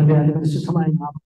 കർത്താവിന്റെ അതിവിശുദ്ധമായ നാമം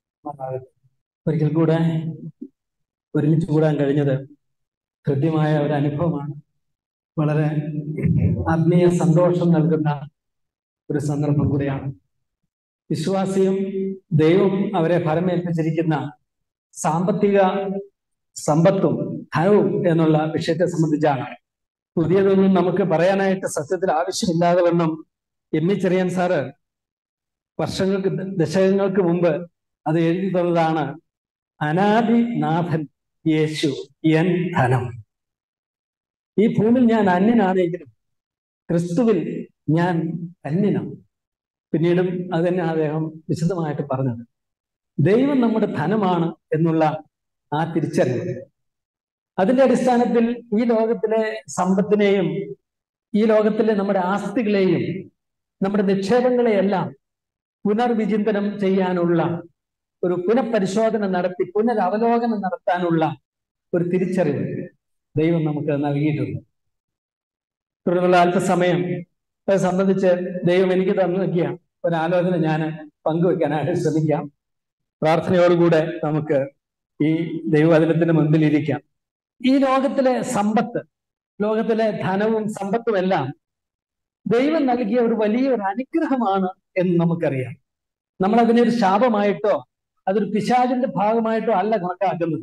ഒരിക്കൽ കൂടെ ഒരുമിച്ച് കൂടാൻ കഴിഞ്ഞത് ഹൃദ്യമായ ഒരു അനുഭവമാണ് വളരെ ആത്മീയ സന്തോഷം നൽകുന്ന ഒരു സന്ദർഭം കൂടിയാണ് വിശ്വാസിയും ദൈവം അവരെ ഫലമേൽപ്പിച്ചിരിക്കുന്ന സാമ്പത്തിക സമ്പത്തും ധനവും എന്നുള്ള വിഷയത്തെ സംബന്ധിച്ചാണ് പുതിയതൊന്നും നമുക്ക് പറയാനായിട്ട് സത്യത്തിൽ ആവശ്യമില്ലാതെ വണ്ണം എം ഇ ചെറിയൻ സാറ് വർഷങ്ങൾക്ക് ദശകങ്ങൾക്ക് മുമ്പ് അത് എഴുതി തന്നതാണ് അനാദിനാഥൻ യേശു എൻ ധനം ഈ ഭൂമിയിൽ ഞാൻ അന്യനാണെങ്കിലും ക്രിസ്തുവിൽ ഞാൻ അന്യനാണ് പിന്നീടും അത് തന്നെ അദ്ദേഹം വിശദമായിട്ട് പറഞ്ഞത് ദൈവം നമ്മുടെ ധനമാണ് എന്നുള്ള ആ തിരിച്ചറിവ് അതിന്റെ അടിസ്ഥാനത്തിൽ ഈ ലോകത്തിലെ സമ്പത്തിനെയും ഈ ലോകത്തിലെ നമ്മുടെ ആസ്തികളെയും നമ്മുടെ നിക്ഷേപങ്ങളെയെല്ലാം പുനർവിചിന്തനം ചെയ്യാനുള്ള ഒരു പുനഃപരിശോധന നടത്തി പുനരവലോകനം നടത്താനുള്ള ഒരു തിരിച്ചറിവ് ദൈവം നമുക്ക് നൽകിയിട്ടുണ്ട് തുടർന്നുള്ള അല്പസമയം അത് സംബന്ധിച്ച് ദൈവം എനിക്ക് തന്നു നൽകിയ ഒരാലോചന ഞാൻ പങ്കുവെക്കാനായിട്ട് ശ്രമിക്കാം പ്രാർത്ഥനയോടുകൂടെ നമുക്ക് ഈ ദൈവവചനത്തിന് മുൻപിൽ ഇരിക്കാം ഈ ലോകത്തിലെ സമ്പത്ത് ലോകത്തിലെ ധനവും സമ്പത്തും എല്ലാം ദൈവം നൽകിയ ഒരു വലിയ ഒരു അനുഗ്രഹമാണ് എന്ന് നമുക്കറിയാം നമ്മൾ അതിനെ ഒരു ശാപമായിട്ടോ അതൊരു പിശാചിന്റെ ഭാഗമായിട്ടോ അല്ല കണക്കാക്കുന്നത്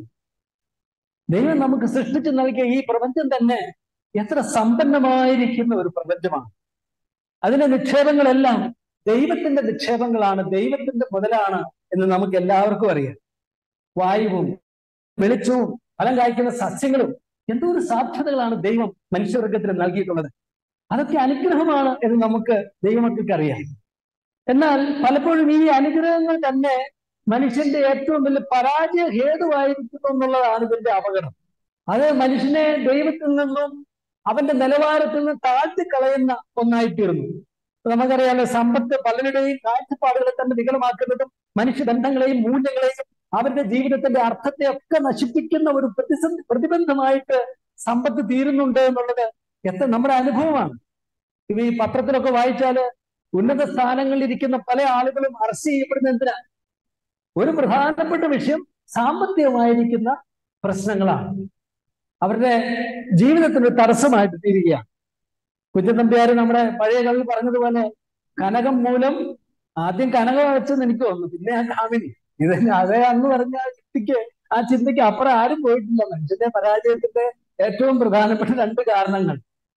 ദൈവം നമുക്ക് സൃഷ്ടിച്ചു നൽകിയ ഈ പ്രപഞ്ചം തന്നെ എത്ര സമ്പന്നമായിരിക്കുന്ന ഒരു പ്രപഞ്ചമാണ് അതിന്റെ നിക്ഷേപങ്ങളെല്ലാം ദൈവത്തിന്റെ നിക്ഷേപങ്ങളാണ് ദൈവത്തിന്റെ മുതലാണ് എന്ന് നമുക്ക് എല്ലാവർക്കും അറിയാം വായുവും വെളിച്ചവും ഫലം കായ്ക്കുന്ന സസ്യങ്ങളും എന്തോ ഒരു സാധ്യതകളാണ് ദൈവം മനുഷ്യവർഗത്തിന് നൽകിയിട്ടുള്ളത് അതൊക്കെ അനുഗ്രഹമാണ് എന്ന് നമുക്ക് ദൈവമക്കൾക്ക് അറിയാം എന്നാൽ പലപ്പോഴും ഈ അനുഗ്രഹങ്ങൾ തന്നെ മനുഷ്യന്റെ ഏറ്റവും വലിയ പരാജയ ഹേതുവായിരിക്കുന്നു എന്നുള്ളതാണ് ഇതിന്റെ അപകടം അത് മനുഷ്യനെ ദൈവത്തിൽ നിന്നും അവന്റെ നിലവാരത്തിൽ നിന്ന് താഴ്ത്തിക്കളയുന്ന ഒന്നായിത്തീർന്നു നമുക്കറിയാലോ സമ്പത്ത് പലരുടെയും കാഴ്ചപ്പാടുകളെ തന്നെ വികലമാക്കുന്നതും മനുഷ്യബന്ധങ്ങളെയും മൂല്യങ്ങളെയും അവരുടെ ജീവിതത്തിന്റെ അർത്ഥത്തെ ഒക്കെ നശിപ്പിക്കുന്ന ഒരു പ്രതിസന്ധി പ്രതിബന്ധമായിട്ട് സമ്പത്ത് തീരുന്നുണ്ട് എന്നുള്ളത് എത്ര നമ്മുടെ അനുഭവമാണ് ഇവ ഈ പത്രത്തിലൊക്കെ വായിച്ചാല് ഉന്നത സ്ഥാനങ്ങളിൽ ഇരിക്കുന്ന പല ആളുകളും അറസ്റ്റ് ചെയ്യപ്പെടുന്ന എന്തിനാ ഒരു പ്രധാനപ്പെട്ട വിഷയം സാമ്പത്തികമായിരിക്കുന്ന പ്രശ്നങ്ങളാണ് അവരുടെ ജീവിതത്തിന് തടസ്സമായിട്ട് തീരുകയാണ് കുഞ്ഞത്തമ്പിയാർ നമ്മുടെ പഴയ കളി പറഞ്ഞതുപോലെ കനകം മൂലം ആദ്യം കനകം വെച്ചെന്ന് എനിക്ക് തോന്നുന്നു പിന്നെ ഞാൻ കാമിനി ഇത് അതേ അന്ന് പറഞ്ഞ ആ ചിന്തയ്ക്ക് ആ ചിന്തയ്ക്ക് അപ്പുറം ആരും പോയിട്ടില്ല മനുഷ്യന്റെ പരാജയത്തിന്റെ ഏറ്റവും പ്രധാനപ്പെട്ട രണ്ട് കാരണങ്ങൾ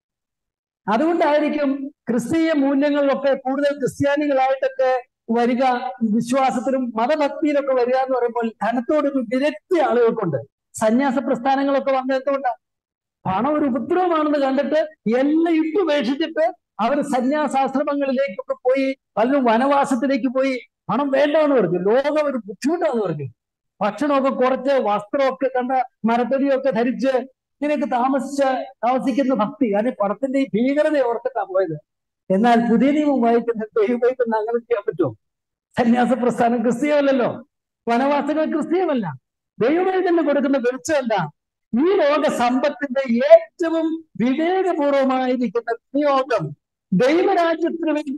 അതുകൊണ്ടായിരിക്കും ക്രിസ്തീയ മൂല്യങ്ങളിലൊക്കെ കൂടുതൽ ക്രിസ്ത്യാനികളായിട്ടൊക്കെ വരിക വിശ്വാസത്തിലും മതഭക്തിയിലൊക്കെ വരിക എന്ന് പറയുമ്പോൾ ധനത്തോട് വിരക്തി ആളുകൾക്കുണ്ട് സന്യാസ പ്രസ്ഥാനങ്ങളൊക്കെ വന്നതുകൊണ്ടാണ് പണം ഒരു ഉപദ്രവമാണെന്ന് കണ്ടിട്ട് എല്ലാം ഇട്ടുപേക്ഷിച്ചിട്ട് അവർ സന്യാസാശ്രമങ്ങളിലേക്കൊക്കെ പോയി പലരും വനവാസത്തിലേക്ക് പോയി പണം വേണ്ടെന്ന് പറഞ്ഞു ലോകം ഒരു ബുദ്ധിമുട്ടാന്ന് പറഞ്ഞു ഭക്ഷണമൊക്കെ കുറച്ച് വസ്ത്രമൊക്കെ കണ്ട മരത്തടിയൊക്കെ ധരിച്ച് ഇങ്ങനെയൊക്കെ താമസിച്ച് താമസിക്കുന്ന ഭക്തി അതിന് പണത്തിന്റെ ഈ ഭീകരത ഓർത്തിട്ടാ പോയത് എന്നാൽ പുതിയ നിയമം വായിക്കുന്ന ദൈവമായിട്ടൊന്നും അങ്ങനെ ചെയ്യാൻ പറ്റുമോ സന്യാസ പ്രസ്ഥാനം ക്രിസ്തീയമല്ലല്ലോ വനവാസങ്ങൾ ക്രിസ്തീയമല്ല ദൈവമായി തന്നെ കൊടുക്കുന്ന വെളിച്ചമല്ല ഈ ലോക സമ്പത്തിന്റെ ഏറ്റവും വിവേകപൂർവമായിരിക്കുന്ന വിനിയോഗം ദൈവരാജ്യത്തിന് വേണ്ടി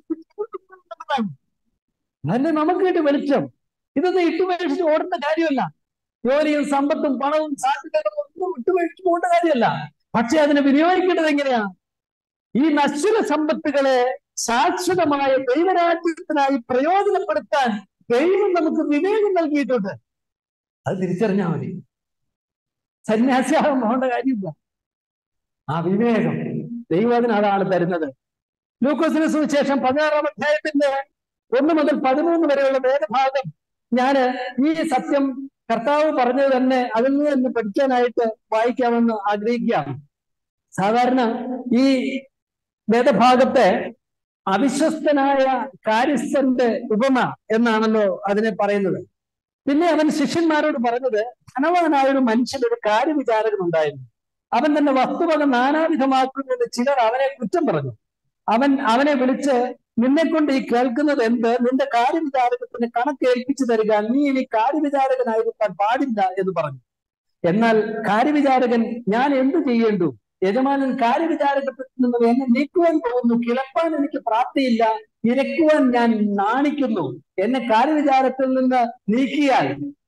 അതല്ലേ നമുക്ക് കിട്ടിയ വെളിച്ചം ഇതൊന്നും ഇട്ടുപേക്ഷിച്ച് ഓടുന്ന കാര്യമല്ല ജോലിയും സമ്പത്തും പണവും സാധ്യതകളും ഒന്നും ഇട്ടുപേക്ഷിച്ച് പോകേണ്ട കാര്യമല്ല പക്ഷെ അതിനെ വിനിയോഗിക്കേണ്ടത് എങ്ങനെയാ ഈ നശ്വര സമ്പത്തുകളെ ശാശ്വതമായ ദൈവരാജ്യത്തിനായി പ്രയോജനപ്പെടുത്താൻ ദൈവം നമുക്ക് വിവേകം നൽകിയിട്ടുണ്ട് അത് തിരിച്ചറിഞ്ഞാൽ മതി സന്യാസിയാകാൻ പോകേണ്ട കാര്യമില്ല ആ വിവേകം ദൈവം അതിന് അതാണ് തരുന്നത് ലൂക്കോസിന് സുവിശേഷം പതിനാറാം അധ്യായത്തിന്റെ ഒന്ന് മുതൽ പതിമൂന്ന് വരെയുള്ള വേദഭാഗം ഞാൻ ഈ സത്യം കർത്താവ് പറഞ്ഞത് തന്നെ അതിൽ നിന്ന് തന്നെ പഠിക്കാനായിട്ട് വായിക്കാമെന്ന് ആഗ്രഹിക്കുകയാണ് സാധാരണ ഈ വേദഭാഗത്തെ അവിശ്വസ്തനായ കാര്യസ്ഥന്റെ ഉപമ എന്നാണല്ലോ അതിനെ പറയുന്നത് പിന്നെ അവൻ ശിഷ്യന്മാരോട് പറഞ്ഞത് ധനവാനായ ഒരു മനുഷ്യൻ ഒരു കാര്യവിചാരകൻ ഉണ്ടായിരുന്നു അവൻ തന്നെ വസ്തുവക നാനാവിധമാക്കുന്നത് ചിലർ അവനെ കുറ്റം പറഞ്ഞു അവൻ അവനെ വിളിച്ച് നിന്നെ കൊണ്ട് ഈ കേൾക്കുന്നത് എന്ത് നിന്റെ കാര്യവിചാരകത്തിന് കണക്ക് ഏൽപ്പിച്ചു തരിക നീ ഇനി കാര്യവിചാരകനായിരിക്കാൻ പാടില്ല എന്ന് പറഞ്ഞു എന്നാൽ കാര്യവിചാരകൻ ഞാൻ എന്തു ചെയ്യേണ്ടു യജമാനൻ കാര്യവിചാരകപ്പെട്ടു എന്നെ നീക്കുവാൻ പോകുന്നു കിളപ്പാൻ എനിക്ക് പ്രാപ്തിയില്ല ഇരക്കുവാൻ ഞാൻ നാണിക്കുന്നു എന്നെ കാര്യവിചാരത്തിൽ നിന്ന് നീക്കിയാൽ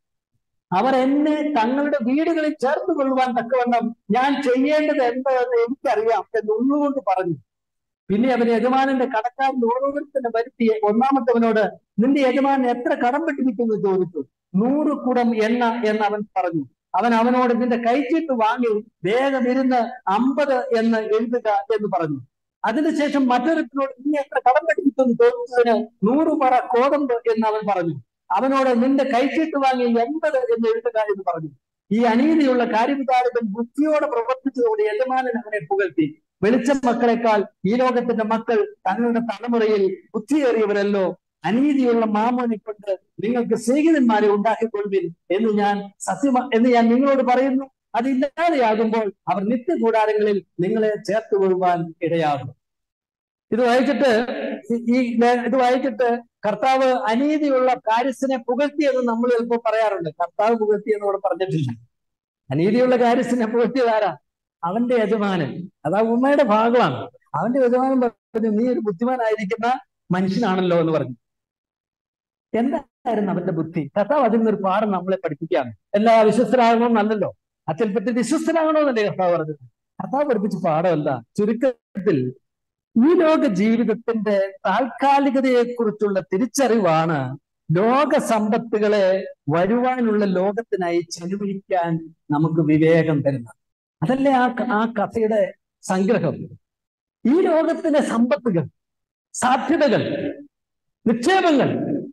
അവർ എന്നെ തങ്ങളുടെ വീടുകളിൽ ചേർത്ത് കൊള്ളുവാൻ തക്കവണ്ണം ഞാൻ ചെയ്യേണ്ടത് എന്താണെന്ന് എനിക്കറിയാം എന്ന് ഉള്ളുകൊണ്ട് പറഞ്ഞു പിന്നെ അവൻ യജമാനന്റെ കടക്കാരൻ ഓരോരുത്തരെ വരുത്തി ഒന്നാമത്തവനോട് നിന്റെ യജമാനൻ എത്ര കടം പെട്ടിരിക്കുന്നു ചോദിച്ചു നൂറ് കുടം എണ്ണ എന്ന് അവൻ പറഞ്ഞു അവൻ അവനോട് നിന്റെ കൈച്ചീട്ട് വാങ്ങി വേഗം ഇരുന്ന് അമ്പത് എന്ന് എഴുതുക എന്ന് പറഞ്ഞു അതിനുശേഷം മറ്റൊരുത്തിനോട് നീ എത്ര കടം പെട്ടിരിക്കുന്നു ചോദിച്ചതിന് നൂറ് പറ കോതമ്പ് എന്ന് അവൻ പറഞ്ഞു അവനോട് നിന്റെ കൈച്ചീട്ട് വാങ്ങി എൺപത് എന്ന് എഴുതുക എന്ന് പറഞ്ഞു ഈ അനീതിയുള്ള കാര്യവിചാരകൻ ബുദ്ധിയോടെ പ്രവർത്തിച്ചതോടെ യജമാനൻ അവനെ പുകഴ്ത്തി വെളിച്ച മക്കളെക്കാൾ ഈ ലോകത്തിന്റെ മക്കൾ തങ്ങളുടെ തലമുറയിൽ ബുദ്ധിയേറിയവരല്ലോ അനീതിയുള്ള മാമോനെ കൊണ്ട് നിങ്ങൾക്ക് സ്നേഹിതന്മാരെ ഉണ്ടാക്കിക്കൊള്ളുവിൻ എന്ന് ഞാൻ സത്യം എന്ന് ഞാൻ നിങ്ങളോട് പറയുന്നു അതില്ലാതെയാകുമ്പോൾ അവർ നിത്യകൂടാരങ്ങളിൽ നിങ്ങളെ ചേർത്ത് കൊള്ളുവാൻ ഇടയാകും ഇത് വായിച്ചിട്ട് ഈ ഇത് വായിച്ചിട്ട് കർത്താവ് അനീതിയുള്ള കാര്യസ്ഥനെ പുകഴ്ത്തിയെന്ന് നമ്മൾ ചിലപ്പോൾ പറയാറുണ്ട് കർത്താവ് പുകഴ്ത്തി എന്ന് ഇവിടെ പറഞ്ഞിട്ടില്ല അനീതിയുള്ള കാര്യസ്ഥനെ പുകഴ്ത്തിയത് ആരാ അവന്റെ യജമാനൻ അത് ആ ഉമ്മയുടെ ഭാഗമാണ് അവന്റെ യജമാനൻ പറഞ്ഞു നീ ഒരു ബുദ്ധിമാനായിരിക്കുന്ന മനുഷ്യനാണല്ലോ എന്ന് പറഞ്ഞു എന്തായിരുന്നു അവന്റെ ബുദ്ധി കർത്താവ് അതിൽ നിന്നൊരു പാഠം നമ്മളെ പഠിപ്പിക്കുകയാണ് എല്ലാ വിശ്വസ്തരാകണമെന്നല്ലല്ലോ അച്ഛൽപ്പെട്ട് വിശ്വസ്തരാകണമെന്നല്ലേ കർത്താവ് പറഞ്ഞത് കർത്താവ് പഠിപ്പിച്ച പാഠമല്ല ചുരുക്കത്തിൽ ഈ ലോക ജീവിതത്തിന്റെ താൽക്കാലികതയെക്കുറിച്ചുള്ള തിരിച്ചറിവാണ് ലോക സമ്പത്തുകളെ വരുവാനുള്ള ലോകത്തിനായി ചെലവഴിക്കാൻ നമുക്ക് വിവേകം തരുന്നത് അതല്ലേ ആ ആ കഥയുടെ സംഗ്രഹം ഈ ലോകത്തിലെ സമ്പത്തുകൾ സാധ്യതകൾ നിക്ഷേപങ്ങൾ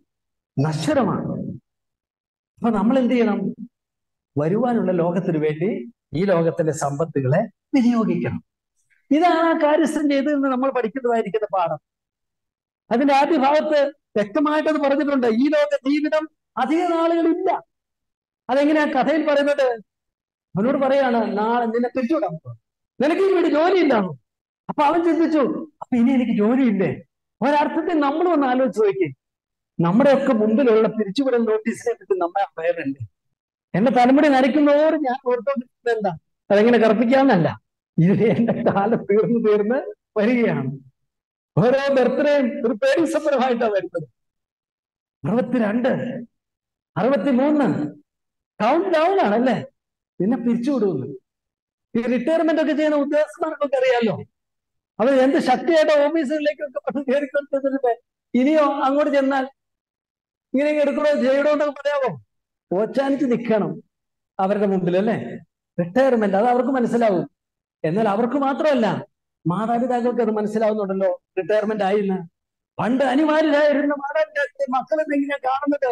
നശ്വരമാണ് അപ്പൊ നമ്മൾ എന്ത് ചെയ്യണം വരുവാനുള്ള ലോകത്തിന് വേണ്ടി ഈ ലോകത്തിലെ സമ്പത്തുകളെ വിനിയോഗിക്കണം ഇതാണ് ആ കാര്യസ്ഥൻ ചെയ്തതെന്ന് നമ്മൾ പഠിക്കുന്നതായിരിക്കുന്ന പാഠം അതിന്റെ ആദ്യ ഭാഗത്ത് വ്യക്തമായിട്ടത് പറഞ്ഞിട്ടുണ്ട് ഈ ലോക ജീവിതം അധിക നാളുകളില്ല അതെങ്ങനെയാ കഥയിൽ പറയുന്നത് അവനോട് പറയാണ് നാളെ നിന്നെ തിരിച്ചുവിടാൻ നിനക്ക് ഈ വീട് ജോലിയില്ലാണോ അപ്പൊ അവൻ ചിന്തിച്ചു അപ്പൊ ഇനി എനിക്ക് ജോലിയില്ലേ ഒരർത്ഥത്തിൽ നമ്മൾ ഒന്ന് ആലോചിച്ച് നോക്കി നമ്മുടെയൊക്കെ മുമ്പിലുള്ള പിരിച്ചുവിടൽ നോട്ടീസിനെ പറ്റി നമ്മളെ ഭയമുണ്ട് എന്റെ തലമുടി നരയ്ക്കുന്നതോട് ഞാൻ ഓർത്തോണ്ടിരിക്കുന്നത് എന്താ അതെങ്ങനെ കറപ്പിക്കാമെന്നല്ല ഇത് എന്റെ കാലം തീർന്നു തീർന്ന് വരികയാണ് ഓരോ ബർത്ത്ഡേയും ഒരു പേടി സമ്പരമായിട്ടാണ് വരുന്നത് അറുപത്തിരണ്ട് അറുപത്തിമൂന്ന് കൗണ്ട് ഡൗൺ ആണ് അല്ലേ പിന്നെ പിരിച്ചുവിടുന്നു ഈ റിട്ടയർമെന്റ് ഒക്കെ ചെയ്യുന്ന ഉദ്യോഗസ്ഥന്മാർക്കൊക്കെ അറിയാലോ അവർ എന്ത് ശക്തിയായിട്ട് ഓഫീസുകളിലേക്കൊക്കെ പെട്ടെന്ന് കയറിക്കൊണ്ടിരുന്നത് ഇനിയോ അങ്ങോട്ട് ചെന്നാൽ ഇങ്ങനെ എടുക്കണോ ചെയ്യണോ എന്നൊക്കെ പറയാമോ ഓച്ചാനിച്ച് നിൽക്കണം അവരുടെ മുമ്പിൽ അല്ലേ റിട്ടയർമെന്റ് അത് അവർക്ക് മനസ്സിലാവും എന്നാൽ അവർക്ക് മാത്രമല്ല മാതാപിതാക്കൾക്ക് അത് മനസ്സിലാവുന്നുണ്ടല്ലോ റിട്ടയർമെന്റ് ആയിന്ന് പണ്ട് അനിവാര്യരായിരുന്ന മാതാപിതാക്കളെ മക്കളെ എങ്ങനെ കാണുന്നത്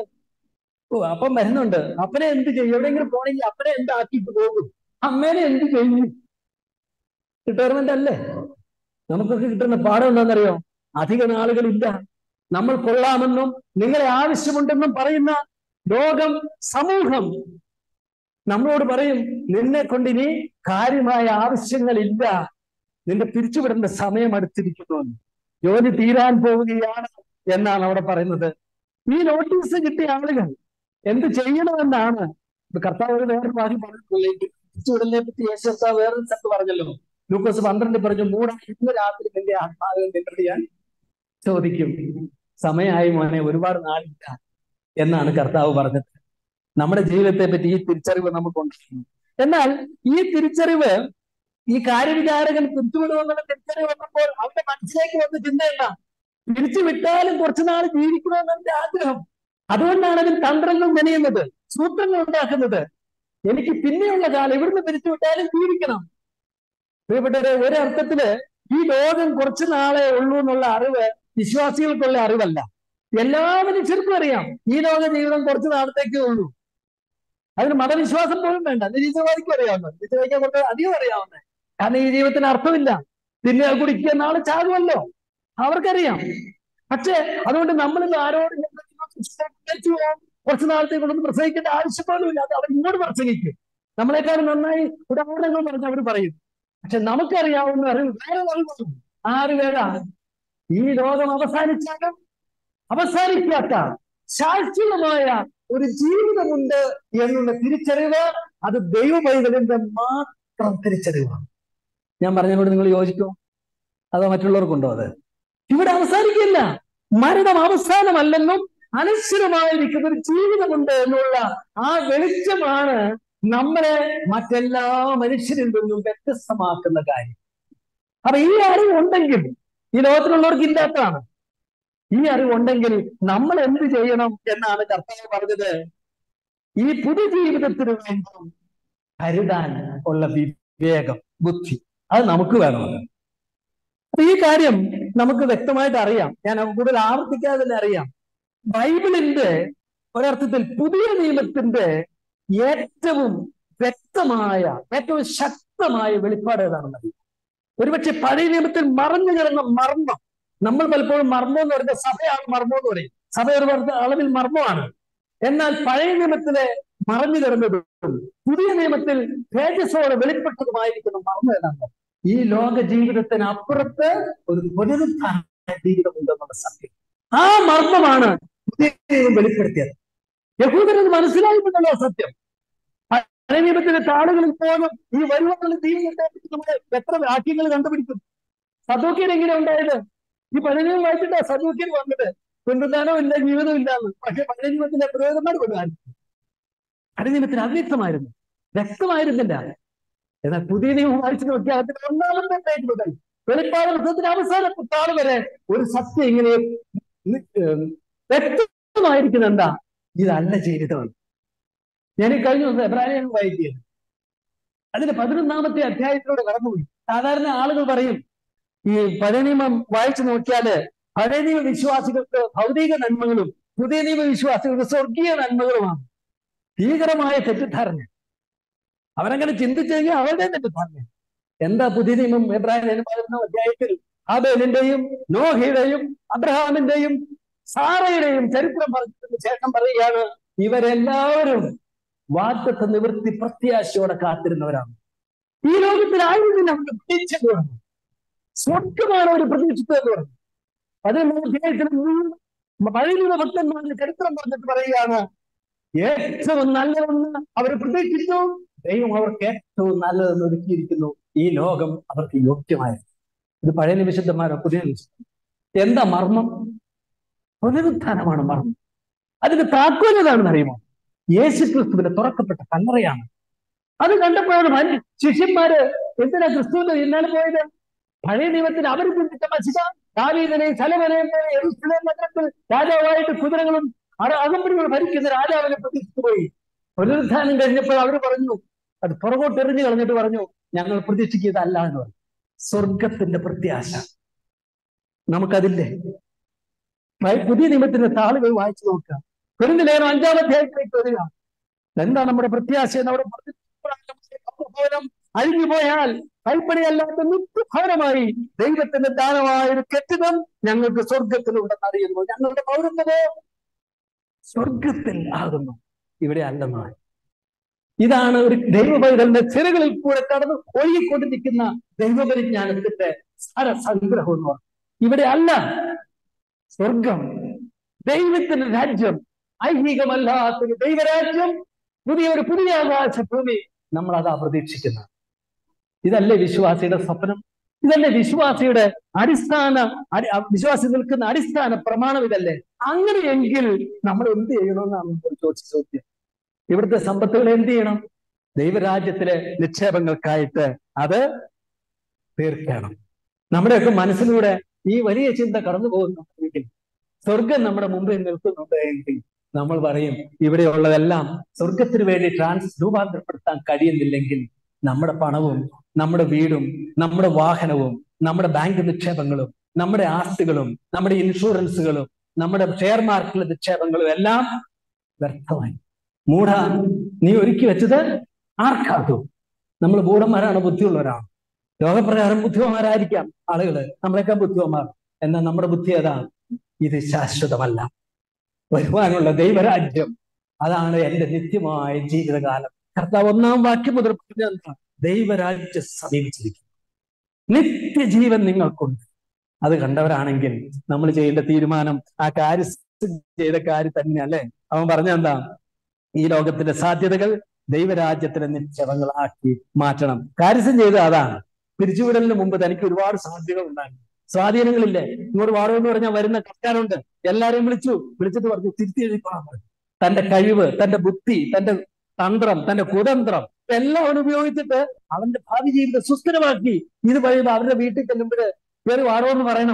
ഓ അപ്പം വരുന്നുണ്ട് അപ്പനെ എന്ത് ചെയ്യും എവിടെയെങ്കിലും പോണെങ്കിൽ അപ്പനെ എന്താക്കിയിട്ട് പോകും അമ്മേനെ എന്ത് ചെയ്യും റിട്ടയർമെന്റ് അല്ലേ നമുക്കൊക്കെ കിട്ടുന്ന പാഠം എന്താണെന്നറിയോ അധിക നാളുകളില്ല നമ്മൾ കൊള്ളാമെന്നും നിങ്ങളെ ആവശ്യമുണ്ടെന്നും പറയുന്ന ലോകം സമൂഹം നമ്മളോട് പറയും നിന്നെ കൊണ്ട് ഇനി കാര്യമായ ആവശ്യങ്ങളില്ല നിന്റെ പിരിച്ചുവിടേണ്ട സമയം അടുത്തിരിക്കുന്നു ജോലി തീരാൻ പോവുകയാണ് എന്നാണ് അവിടെ പറയുന്നത് ഈ നോട്ടീസ് കിട്ടിയ ആളുകൾ എന്ത് ചെയ്യണമെന്നാണ് കർത്താവ് വേറെ ഭാഗം പറഞ്ഞിട്ടില്ലേ പിരിച്ചുവിടലിനെ പറ്റി യേശുത്താവ് വേറൊരു സ്ഥലത്ത് പറഞ്ഞല്ലോ ലൂക്കോസ് പന്ത്രണ്ട് പറഞ്ഞു മൂടാ ഇന്ന് രാത്രി നിന്റെ ആത്മാവിനെ നിന്നോട് ഞാൻ ചോദിക്കും സമയമായി മോനെ ഒരുപാട് നാളില്ല എന്നാണ് കർത്താവ് പറഞ്ഞത് നമ്മുടെ ജീവിതത്തെ പറ്റി ഈ തിരിച്ചറിവ് നമുക്കുണ്ടായിരുന്നു എന്നാൽ ഈ തിരിച്ചറിവ് ഈ കാര്യവിചാരകൻ പിരിച്ചുവിടുമെന്നുള്ള തിരിച്ചറിവ് വന്നപ്പോൾ അവന്റെ മനസ്സിലേക്ക് വന്ന ചിന്ത എന്താ പിരിച്ചു വിട്ടാലും കുറച്ചു നാൾ ജീവിക്കണമെന്നതിന്റെ ആഗ്രഹം അതുകൊണ്ടാണ് അതിൽ തന്ത്രങ്ങൾ മെനയുന്നത് സൂത്രങ്ങൾ ഉണ്ടാക്കുന്നത് എനിക്ക് പിന്നെയുള്ള കാലം ഇവിടുന്ന് പിരിച്ചു വിട്ടാലും ജീവിക്കണം പ്രിയപ്പെട്ടവരെ ഒരർത്ഥത്തില് ഈ ലോകം കുറച്ചു നാളെ ഉള്ളൂ എന്നുള്ള അറിവ് വിശ്വാസികൾക്കുള്ള അറിവല്ല എല്ലാ മനുഷ്യർക്കും അറിയാം ഈ ലോക ജീവിതം കുറച്ച് നാളത്തേക്കേ ഉള്ളൂ അതിന് മതവിശ്വാസം പോലും വേണ്ട നിരീശ്വരവാദിക്കും അറിയാവുന്നത് നിരീശ്വരവാദിക്കാൻ കുറച്ച് അധികം അറിയാവുന്നത് കാരണം ഈ ജീവിതത്തിന് അർത്ഥമില്ല തിന്നുക കുടിക്കുക നാളെ ചാകുമല്ലോ അവർക്കറിയാം പക്ഷേ അതുകൊണ്ട് നമ്മളിൽ ആരോട് കുറച്ച് നാളത്തേക്കൊണ്ടൊന്നും പ്രസംഗിക്കേണ്ട ആവശ്യം പോലും ഇല്ല അത് അവർ ഇങ്ങോട്ട് പ്രസംഗിക്കും നമ്മളെക്കാളും നന്നായി ഉദാഹരണങ്ങൾ പറഞ്ഞ് അവർ പറയും പക്ഷെ നമുക്കറിയാവുന്ന അറിവ് വേറെ നൽകുന്നു ആറ് പേരാ ഈ ലോകം അവസാനിച്ചാലും അവസാനിക്കാത്ത ശാശ്വതമായ ഒരു ജീവിതമുണ്ട് എന്നുള്ള തിരിച്ചറിവ് അത് ദൈവ പൈതലിന്റെ മാത്രം തിരിച്ചറിവാണ് ഞാൻ പറഞ്ഞതിനോട് നിങ്ങൾ യോജിക്കുമോ അതോ മറ്റുള്ളവർക്കുണ്ടോ അത് ഇവിടെ അവസാനിക്കില്ല മരണം അവസാനമല്ലെന്നും അനശ്വരമായിരിക്കുന്ന ഒരു ജീവിതമുണ്ട് എന്നുള്ള ആ വെളിച്ചമാണ് നമ്മളെ മറ്റെല്ലാ മനുഷ്യരിൽ നിന്നും വ്യത്യസ്തമാക്കുന്ന കാര്യം അപ്പൊ ഈ അറിവ് ഉണ്ടെങ്കിൽ ഈ ലോകത്തിലുള്ളവർക്ക് ഇല്ലാത്തതാണ് ഈ അറിവുണ്ടെങ്കിൽ നമ്മൾ എന്ത് ചെയ്യണം എന്നാണ് കർത്താവ് പറഞ്ഞത് ഈ പുതു ജീവിതത്തിന് വേണ്ടി കരുതാൻ ഉള്ള വിവേകം ബുദ്ധി അത് നമുക്ക് വേണമെന്ന് അപ്പൊ ഈ കാര്യം നമുക്ക് വ്യക്തമായിട്ട് അറിയാം ഞാൻ കൂടുതൽ ആവർത്തിക്കാതെ തന്നെ അറിയാം ബൈബിളിന്റെ ഒരർത്ഥത്തിൽ പുതിയ നിയമത്തിന്റെ ഏറ്റവും വ്യക്തമായ ഏറ്റവും ശക്തമായ വെളിപ്പാട് ഏതാണെന്നത് ഒരുപക്ഷെ പഴയ നിയമത്തിൽ മറഞ്ഞു കിടന്ന മർമ്മം നമ്മൾ പലപ്പോഴും മർമ്മം എന്ന് പറയുന്നത് സഭയാണ് മർമ്മം എന്ന് പറയും സഭ ഒരു അളവിൽ മർമ്മമാണ് എന്നാൽ പഴയ നിയമത്തിലെ മറഞ്ഞു കിടന്നതും പുതിയ നിയമത്തിൽ തേജസ്സോടെ വെളിപ്പെട്ടതുമായിരിക്കുന്ന മർമ്മം ഏതാണ് ഈ ലോക ജീവിതത്തിന് അപ്പുറത്ത് ഒരു പുനരുത്ഥാന ജീവിതമുണ്ടെന്നുള്ള സത്യം ആ മർമ്മമാണ് പുതിയ നിയമം വെളിപ്പെടുത്തിയത് യഹൂദരത് മനസ്സിലായിട്ടുണ്ടല്ലോ സത്യം പഴയ നിയമത്തിന്റെ താളുകളിൽ പോലും ഈ വരുവാനുള്ള ജീവിതത്തെ നമ്മൾ എത്ര വാക്യങ്ങൾ കണ്ടുപിടിക്കും സദോക്യൻ എങ്ങനെ ഉണ്ടായത് ഈ പഴയ നിയമം വായിച്ചിട്ടാ സദോക്യൻ വന്നത് പുനരുദ്ധാനം ഇല്ല ജീവിതം ഇല്ലാന്ന് പക്ഷെ പഴയ നിയമത്തിന്റെ പ്രയോജനമാർ കൊണ്ടുവരാൻ പഴയ നിയമത്തിന് അവ്യക്തമായിരുന്നു വ്യക്തമായിരുന്നില്ല എന്നാൽ പുതിയ നിയമം വായിച്ചു നോക്കിയാൽ അതിന്റെ ഒന്നാമത്തെ പേജ് മുതൽ വെളിപ്പാട് പുസ്തകത്തിന്റെ അവസാന താള് വരെ ഒരു സത്യം ഇങ്ങനെ വ്യക്തമായിരിക്കുന്ന എന്താ ഇതല്ല ജീവിതം ഞാൻ ഈ കഴിഞ്ഞ ദിവസം എബ്രാഹിം വായിക്കുകയാണ് അതിന്റെ പതിനൊന്നാമത്തെ അധ്യായത്തിലൂടെ കടന്നുപോയി സാധാരണ ആളുകൾ പറയും ഈ പഴയ നിയമം വായിച്ചു നോക്കിയാല് പഴയ നിയമ വിശ്വാസികൾക്ക് ഭൗതിക നന്മകളും പുതിയ നിയമ വിശ്വാസികൾക്ക് സ്വർഗീയ നന്മകളുമാണ് ഭീകരമായ തെറ്റിദ്ധാരണ അവരങ്ങനെ ചിന്തിച്ചു കഴിഞ്ഞാൽ അവരുടെ തെറ്റിദ്ധാരണ എന്താ പുതിയ നിയമം എബ്രാഹിം പതിനൊന്നാം അധ്യായത്തിൽ ആബേലിന്റെയും നോഹയുടെയും അബ്രഹാമിന്റെയും സാറയുടെയും ചരിത്രം പറഞ്ഞതിന് ശേഷം പറയുകയാണ് ഇവരെല്ലാവരും വാഗ്ദത്ത നിവൃത്തി പ്രത്യാശയോടെ കാത്തിരുന്നവരാണ് ഈ ലോകത്തിലായിരുന്നില്ല അവരുടെ പ്രതീക്ഷ സ്വർഗമാണ് അവർ പ്രതീക്ഷിച്ചത് എന്ന് പറഞ്ഞു പതിനൊന്നാം അധ്യായത്തിൽ പഴയ ഭക്തന്മാരുടെ ചരിത്രം പറഞ്ഞിട്ട് പറയുകയാണ് ഏറ്റവും നല്ലതെന്ന് അവർ പ്രതീക്ഷിച്ചു ദൈവം അവർക്ക് ഏറ്റവും നല്ലതെന്ന് ഒരുക്കിയിരിക്കുന്നു ഈ ലോകം അവർക്ക് യോഗ്യമായത് ഇത് പഴയ നിമിഷന്മാരോ പുതിയ നിമിഷം എന്താ മർമ്മം പുനരുത്ഥാനമാണ് മർമ്മം അതിന്റെ താക്കോൽ ഏതാണെന്ന് അറിയുമോ യേശു ക്രിസ്തുവിന്റെ തുറക്കപ്പെട്ട കല്ലറയാണ് അത് കണ്ടപ്പോഴാണ് ശിഷ്യന്മാര് എന്തിനാ ക്രിസ്തുവിന്റെ ഇന്നലെ പോയത് പഴയ നിയമത്തിൽ അവർ ചിന്തിച്ച മസിക ദാവീദിനെയും സലവനെയും പോലെ യെരൂശലേം നഗരത്തിൽ രാജാവായിട്ട് കുതിരകളും അകമ്പടികൾ ഭരിക്കുന്ന രാജാവിനെ പ്രതീക്ഷിച്ചു പോയി പുനരുദ്ധാനം കഴിഞ്ഞപ്പോൾ അവർ പറഞ്ഞു അത് പുറകോട്ട് എറിഞ്ഞു കളഞ്ഞിട്ട് പറഞ്ഞു ഞങ്ങൾ പ്രതീക്ഷിക്കുന്നതല്ല എന്ന് പറഞ്ഞു സ്വർഗത്തിന്റെ പ്രത്യാശ നമുക്കതില്ലേ പുതിയ നിയമത്തിന്റെ താളുകൾ വായിച്ചു നോക്കുക കുരുന്ന് ലേഖനം അഞ്ചാം അധ്യായത്തിലേക്ക് വരിക എന്താ നമ്മുടെ പ്രത്യാശ നമ്മുടെ ഭവനം അഴിഞ്ഞു പോയാൽ കൈപ്പണിയല്ലാത്ത നിത്യഭവനമായി ദൈവത്തിന്റെ ദാനമായ ഒരു കെട്ടിടം ഞങ്ങൾക്ക് സ്വർഗത്തിലുണ്ടെന്ന് അറിയുന്നു ഞങ്ങളുടെ പൗരത്വമോ സ്വർഗത്തിൽ ആകുന്നു ഇവിടെ അല്ലെന്നാണ് ഇതാണ് ഒരു ദൈവപൈതലിന്റെ ചിറകളിൽ കൂടെ കടന്ന് ഒഴുകിക്കൊണ്ടിരിക്കുന്ന ദൈവപരിജ്ഞാനത്തിന്റെ സാരസംഗ്രഹം എന്ന് പറഞ്ഞു ഇവിടെ അല്ല സ്വർഗം ദൈവത്തിന്റെ രാജ്യം ഐഹികമല്ലാത്തൊരു ദൈവരാജ്യം പുതിയ ഒരു പുതിയ ആകാശ ഭൂമി നമ്മൾ അതാ പ്രതീക്ഷിക്കുന്നത് ഇതല്ലേ വിശ്വാസിയുടെ സ്വപ്നം ഇതല്ലേ വിശ്വാസിയുടെ അടിസ്ഥാന വിശ്വാസി നിൽക്കുന്ന അടിസ്ഥാന പ്രമാണം ഇതല്ലേ അങ്ങനെയെങ്കിൽ നമ്മൾ എന്ത് ചെയ്യണമെന്നാണ് ചോദിച്ച ചോദ്യം ഇവിടുത്തെ സമ്പത്തുകൾ എന്ത് ചെയ്യണം ദൈവരാജ്യത്തിലെ നിക്ഷേപങ്ങൾക്കായിട്ട് അത് തീർക്കണം നമ്മുടെയൊക്കെ മനസ്സിലൂടെ ഈ വലിയ ചിന്ത കടന്നു പോകുന്നുണ്ടെങ്കിൽ സ്വർഗം നമ്മുടെ മുമ്പിൽ നിൽക്കുന്നുണ്ട് എങ്കിൽ നമ്മൾ പറയും ഇവിടെയുള്ളതെല്ലാം സ്വർഗത്തിന് വേണ്ടി ട്രാൻസ് രൂപാന്തരപ്പെടുത്താൻ കഴിയുന്നില്ലെങ്കിൽ നമ്മുടെ പണവും നമ്മുടെ വീടും നമ്മുടെ വാഹനവും നമ്മുടെ ബാങ്ക് നിക്ഷേപങ്ങളും നമ്മുടെ ആസ്തികളും നമ്മുടെ ഇൻഷുറൻസുകളും നമ്മുടെ ഷെയർ മാർക്കറ്റിലെ നിക്ഷേപങ്ങളും എല്ലാം വ്യർത്ഥമായി മൂഢ നീ ഒരുക്കി വെച്ചത് ആർക്കാത്തു നമ്മൾ മൂഢന്മാരാണ് ബുദ്ധിയുള്ളവരാണ് ലോകപ്രകാരം ബുദ്ധിമാരായിരിക്കാം ആളുകള് നമ്മളെക്കാൾ ബുദ്ധിമാർ എന്നാൽ നമ്മുടെ ബുദ്ധി ഏതാണ് ഇത് ശാശ്വതമല്ല വരുവാനുള്ള ദൈവരാജ്യം അതാണ് എന്റെ നിത്യമായ ജീവിതകാലം കർത്താവ് ഒന്നാം വാക്യം മുതൽ പറഞ്ഞ ദൈവരാജ്യം സമീപിച്ചിരിക്കുന്നു നിത്യജീവൻ നിങ്ങൾക്കുണ്ട് അത് കണ്ടവരാണെങ്കിൽ നമ്മൾ ചെയ്യേണ്ട തീരുമാനം ആ കാര്യം ചെയ്ത കാര്യം തന്നെ അല്ലേ അവൻ പറഞ്ഞ എന്താ ഈ ലോകത്തിന്റെ സാധ്യതകൾ ദൈവരാജ്യത്തിലെ നിക്ഷേപങ്ങളാക്കി മാറ്റണം കാര്യസ്ഥം ചെയ്ത അതാണ് പിരിച്ചുവിടലിന് മുമ്പ് തനിക്ക് ഒരുപാട് സാധ്യതകൾ ഉണ്ടായിരുന്നു സ്വാധീനങ്ങളില്ലേ ഇങ്ങോട്ട് വാടോ എന്ന് പറഞ്ഞാൽ വരുന്ന കർത്താരുണ്ട് എല്ലാരെയും വിളിച്ചു വിളിച്ചിട്ട് പറഞ്ഞു തിരുത്തി എഴുതിക്കോളാൻ പറഞ്ഞു തന്റെ കഴിവ് തന്റെ ബുദ്ധി തന്റെ തന്ത്രം തന്റെ കുതന്ത്രം എല്ലാം അവൻ ഉപയോഗിച്ചിട്ട് അവന്റെ ഭാവി ജീവിതം സുസ്ഥിരമാക്കി ഇത് കഴിയുമ്പോൾ അവരുടെ വീട്ടിൽ ചെല്ലുമ്പോൾ കയറി വാടോ എന്ന് പറയണം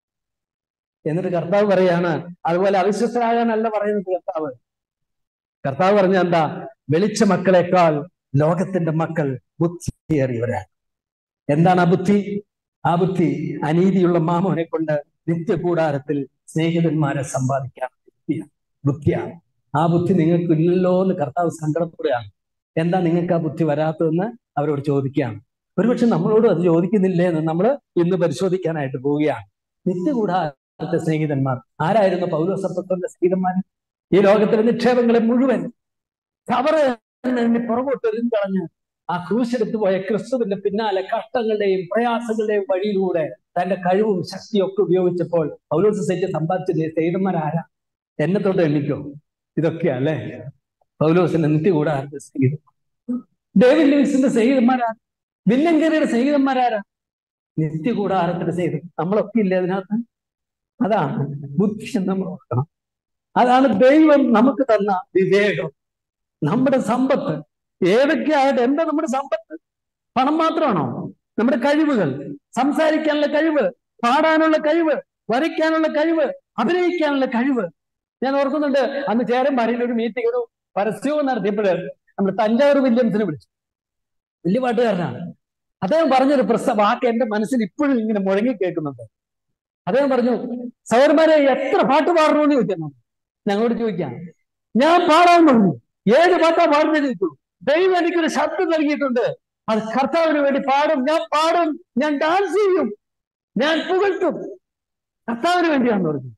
എന്നിട്ട് കർത്താവ് പറയാണ് അതുപോലെ അവിശ്വസ്തരാകാനല്ല പറയുന്നത് കർത്താവ് കർത്താവ് പറഞ്ഞ എന്താ വെളിച്ച മക്കളെക്കാൾ ലോകത്തിന്റെ മക്കൾ ബുദ്ധിയേറിയവരാണ് എന്താണ് ആ ബുദ്ധി ആ ബുദ്ധി അനീതിയുള്ള മാമോനെ കൊണ്ട് നിത്യകൂടാരത്തിൽ സ്നേഹിതന്മാരെ സമ്പാദിക്കാൻ ബുദ്ധിയാണ് ബുദ്ധിയാണ് ആ ബുദ്ധി നിങ്ങൾക്ക് ഇല്ലല്ലോ എന്ന് കർത്താവ് സങ്കടപ്പെടുകയാണ് എന്താ നിങ്ങൾക്ക് ആ ബുദ്ധി വരാത്തതെന്ന് അവരോട് ചോദിക്കുകയാണ് ഒരുപക്ഷെ നമ്മളോട് അത് ചോദിക്കുന്നില്ലേ എന്ന് നമ്മൾ ഇന്ന് പരിശോധിക്കാനായിട്ട് പോവുകയാണ് നിത്യകൂടാരത്തെ സ്നേഹിതന്മാർ ആരായിരുന്നു പൗലോസപ്പത്തിന്റെ സ്നേഹിതന്മാർ ഈ ലോകത്തിലെ നിക്ഷേപങ്ങളെ മുഴുവൻ കവറ് എണ്ണി പുറകോട്ട് എറിഞ്ഞ് ആ ക്രൂശെടുത്ത് പോയ ക്രിസ്തുവിന്റെ പിന്നാലെ കഷ്ടങ്ങളുടെയും പ്രയാസങ്ങളുടെയും വഴിയിലൂടെ തന്റെ കഴിവും ശക്തിയും ഒക്കെ ഉപയോഗിച്ചപ്പോൾ പൗലോസ് സെറ്റ് സമ്പാദിച്ച സ്നേഹിതന്മാരാരാ എന്നെ തൊട്ട് എണ്ണിക്കോ ഇതൊക്കെയാ അല്ലേ പൗലോസിന്റെ നിത്യകൂടാരത്തെ സ്നേഹിതം ഡേവിഡ് ലിവിസിന്റെ സ്നേഹിതന്മാരാ വില്യം കെറിയുടെ സ്നേഹിതന്മാരാരാ നിത്യകൂടാരത്തിന്റെ സ്നേഹിതം നമ്മളൊക്കെ ഇല്ലേ അതിനകത്ത് അതാണ് ബുദ്ധി എന്ന് നമ്മൾ ഓർക്കണം അതാണ് ദൈവം നമുക്ക് തന്ന വിവേകം നമ്മുടെ സമ്പത്ത് ഏതൊക്കെ ആകട്ടെ എന്താ നമ്മുടെ സമ്പത്ത് പണം മാത്രമാണോ നമ്മുടെ കഴിവുകൾ സംസാരിക്കാനുള്ള കഴിവ് പാടാനുള്ള കഴിവ് വരയ്ക്കാനുള്ള കഴിവ് അഭിനയിക്കാനുള്ള കഴിവ് ഞാൻ ഓർക്കുന്നുണ്ട് അന്ന് ചേരമ്പാടിയിൽ ഒരു മീറ്റിംഗ് ഒരു പരസ്യവും നടത്തിയപ്പോൾ നമ്മൾ തഞ്ചാവൂർ വില്യംസിനെ വിളിച്ചു വലിയ പാട്ടുകാരനാണ് അദ്ദേഹം പറഞ്ഞൊരു പ്രസ്ത വാക്ക് എന്റെ മനസ്സിൽ ഇപ്പോഴും ഇങ്ങനെ മുഴങ്ങി കേൾക്കുന്നുണ്ട് അദ്ദേഹം പറഞ്ഞു സൗരന്മാരെ എത്ര പാട്ട് പാടണോ എന്ന് ചോദിക്കുന്നു ഞങ്ങളോട് ചോദിക്കാം ഞാൻ പാടാൻ പറഞ്ഞു ഏത് പാട്ടാ പാടുന്നത് ചോദിച്ചു ദൈവം എനിക്കൊരു ശബ്ദം നൽകിയിട്ടുണ്ട് അത് കർത്താവിന് വേണ്ടി പാടും ഞാൻ പാടും ഞാൻ ഡാൻസ് ചെയ്യും ഞാൻ പുകഴ്ത്തും കർത്താവിന് വേണ്ടിയാന്ന് പറഞ്ഞു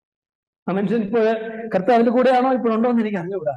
ആ മനുഷ്യൻ ഇപ്പോ കർത്താവിന്റെ കൂടെയാണോ ഇപ്പോഴുണ്ടോ എന്ന് എനിക്ക് അറിഞ്ഞുകൂടാ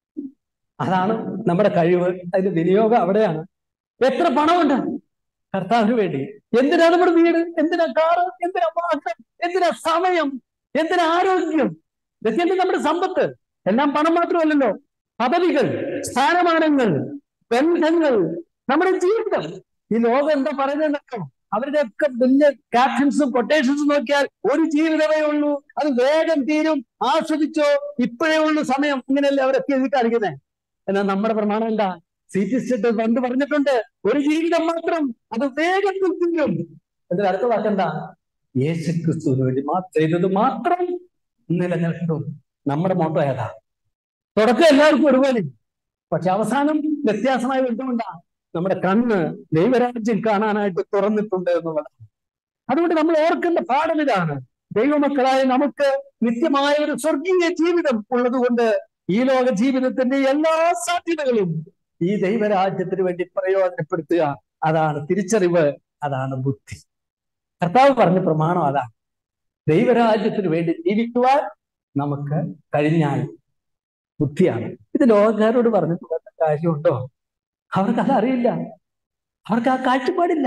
അതാണ് നമ്മുടെ കഴിവ് അതിന്റെ വിനിയോഗം അവിടെയാണ് എത്ര പണമുണ്ട് കർത്താവിന് വേണ്ടി എന്തിനാ നമ്മുടെ വീട് എന്തിനാ കാറ് എന്തിനാ വാഹനം എന്തിനാ സമയം എന്തിനാ ആരോഗ്യം ഇതൊക്കെയല്ലേ നമ്മുടെ സമ്പത്ത് എല്ലാം പണം മാത്രമല്ലല്ലോ പദവികൾ സ്ഥാനമാനങ്ങൾ ബന്ധങ്ങൾ നമ്മുടെ ജീവിതം ഈ ലോകം എന്താ പറയുന്നതെന്നൊക്കെ അവരുടെ ഒക്കെ വലിയ ക്യാപ്ഷൻസും കൊട്ടേഷൻസും നോക്കിയാൽ ഒരു ജീവിതമേ ഉള്ളൂ അത് വേഗം തീരും ആസ്വദിച്ചോ ഇപ്പോഴേ ഉള്ളൂ സമയം ഇങ്ങനെയല്ലേ അവരൊക്കെ എഴുതി കാണിക്കുന്നത് എന്നാൽ നമ്മുടെ പ്രമാണം എന്താ സീറ്റിസ്റ്റ് പണ്ട് പറഞ്ഞിട്ടുണ്ട് ഒരു ജീവിതം മാത്രം അത് വേഗത്തിൽ തീരും എന്നിട്ട് അടുത്ത വാക്കെന്താ യേശു ക്രിസ്തുവിന് വേണ്ടി മാത്രം ചെയ്തത് മാത്രം നിലനിൽക്കും നമ്മുടെ മോട്ടോ ഏതാ തുടക്കം എല്ലാവർക്കും ഒരുപോലെ പക്ഷെ അവസാനം വ്യത്യാസമായി എന്തുകൊണ്ടാ നമ്മുടെ കണ്ണ് ദൈവരാജ്യം കാണാനായിട്ട് തുറന്നിട്ടുണ്ട് എന്നുള്ളതാണ് അതുകൊണ്ട് നമ്മൾ ഓർക്കേണ്ട പാഠം ഇതാണ് ദൈവമക്കളായ നമുക്ക് നിത്യമായ ഒരു സ്വർഗീയ ജീവിതം ഉള്ളതുകൊണ്ട് ഈ ലോക ജീവിതത്തിന്റെ എല്ലാ സാധ്യതകളും ഈ ദൈവരാജ്യത്തിന് വേണ്ടി പ്രയോജനപ്പെടുത്തുക അതാണ് തിരിച്ചറിവ് അതാണ് ബുദ്ധി കർത്താവ് പറഞ്ഞ പ്രമാണം അതാണ് ദൈവരാജ്യത്തിന് വേണ്ടി ജീവിക്കുവാൻ നമുക്ക് കഴിഞ്ഞാൽ ബുദ്ധിയാണ് ഇത് ലോകക്കാരോട് പറഞ്ഞിട്ട് വേണ്ട കാര്യമുണ്ടോ അവർക്ക് അതറിയില്ല അവർക്ക് ആ കാഴ്ചപ്പാടില്ല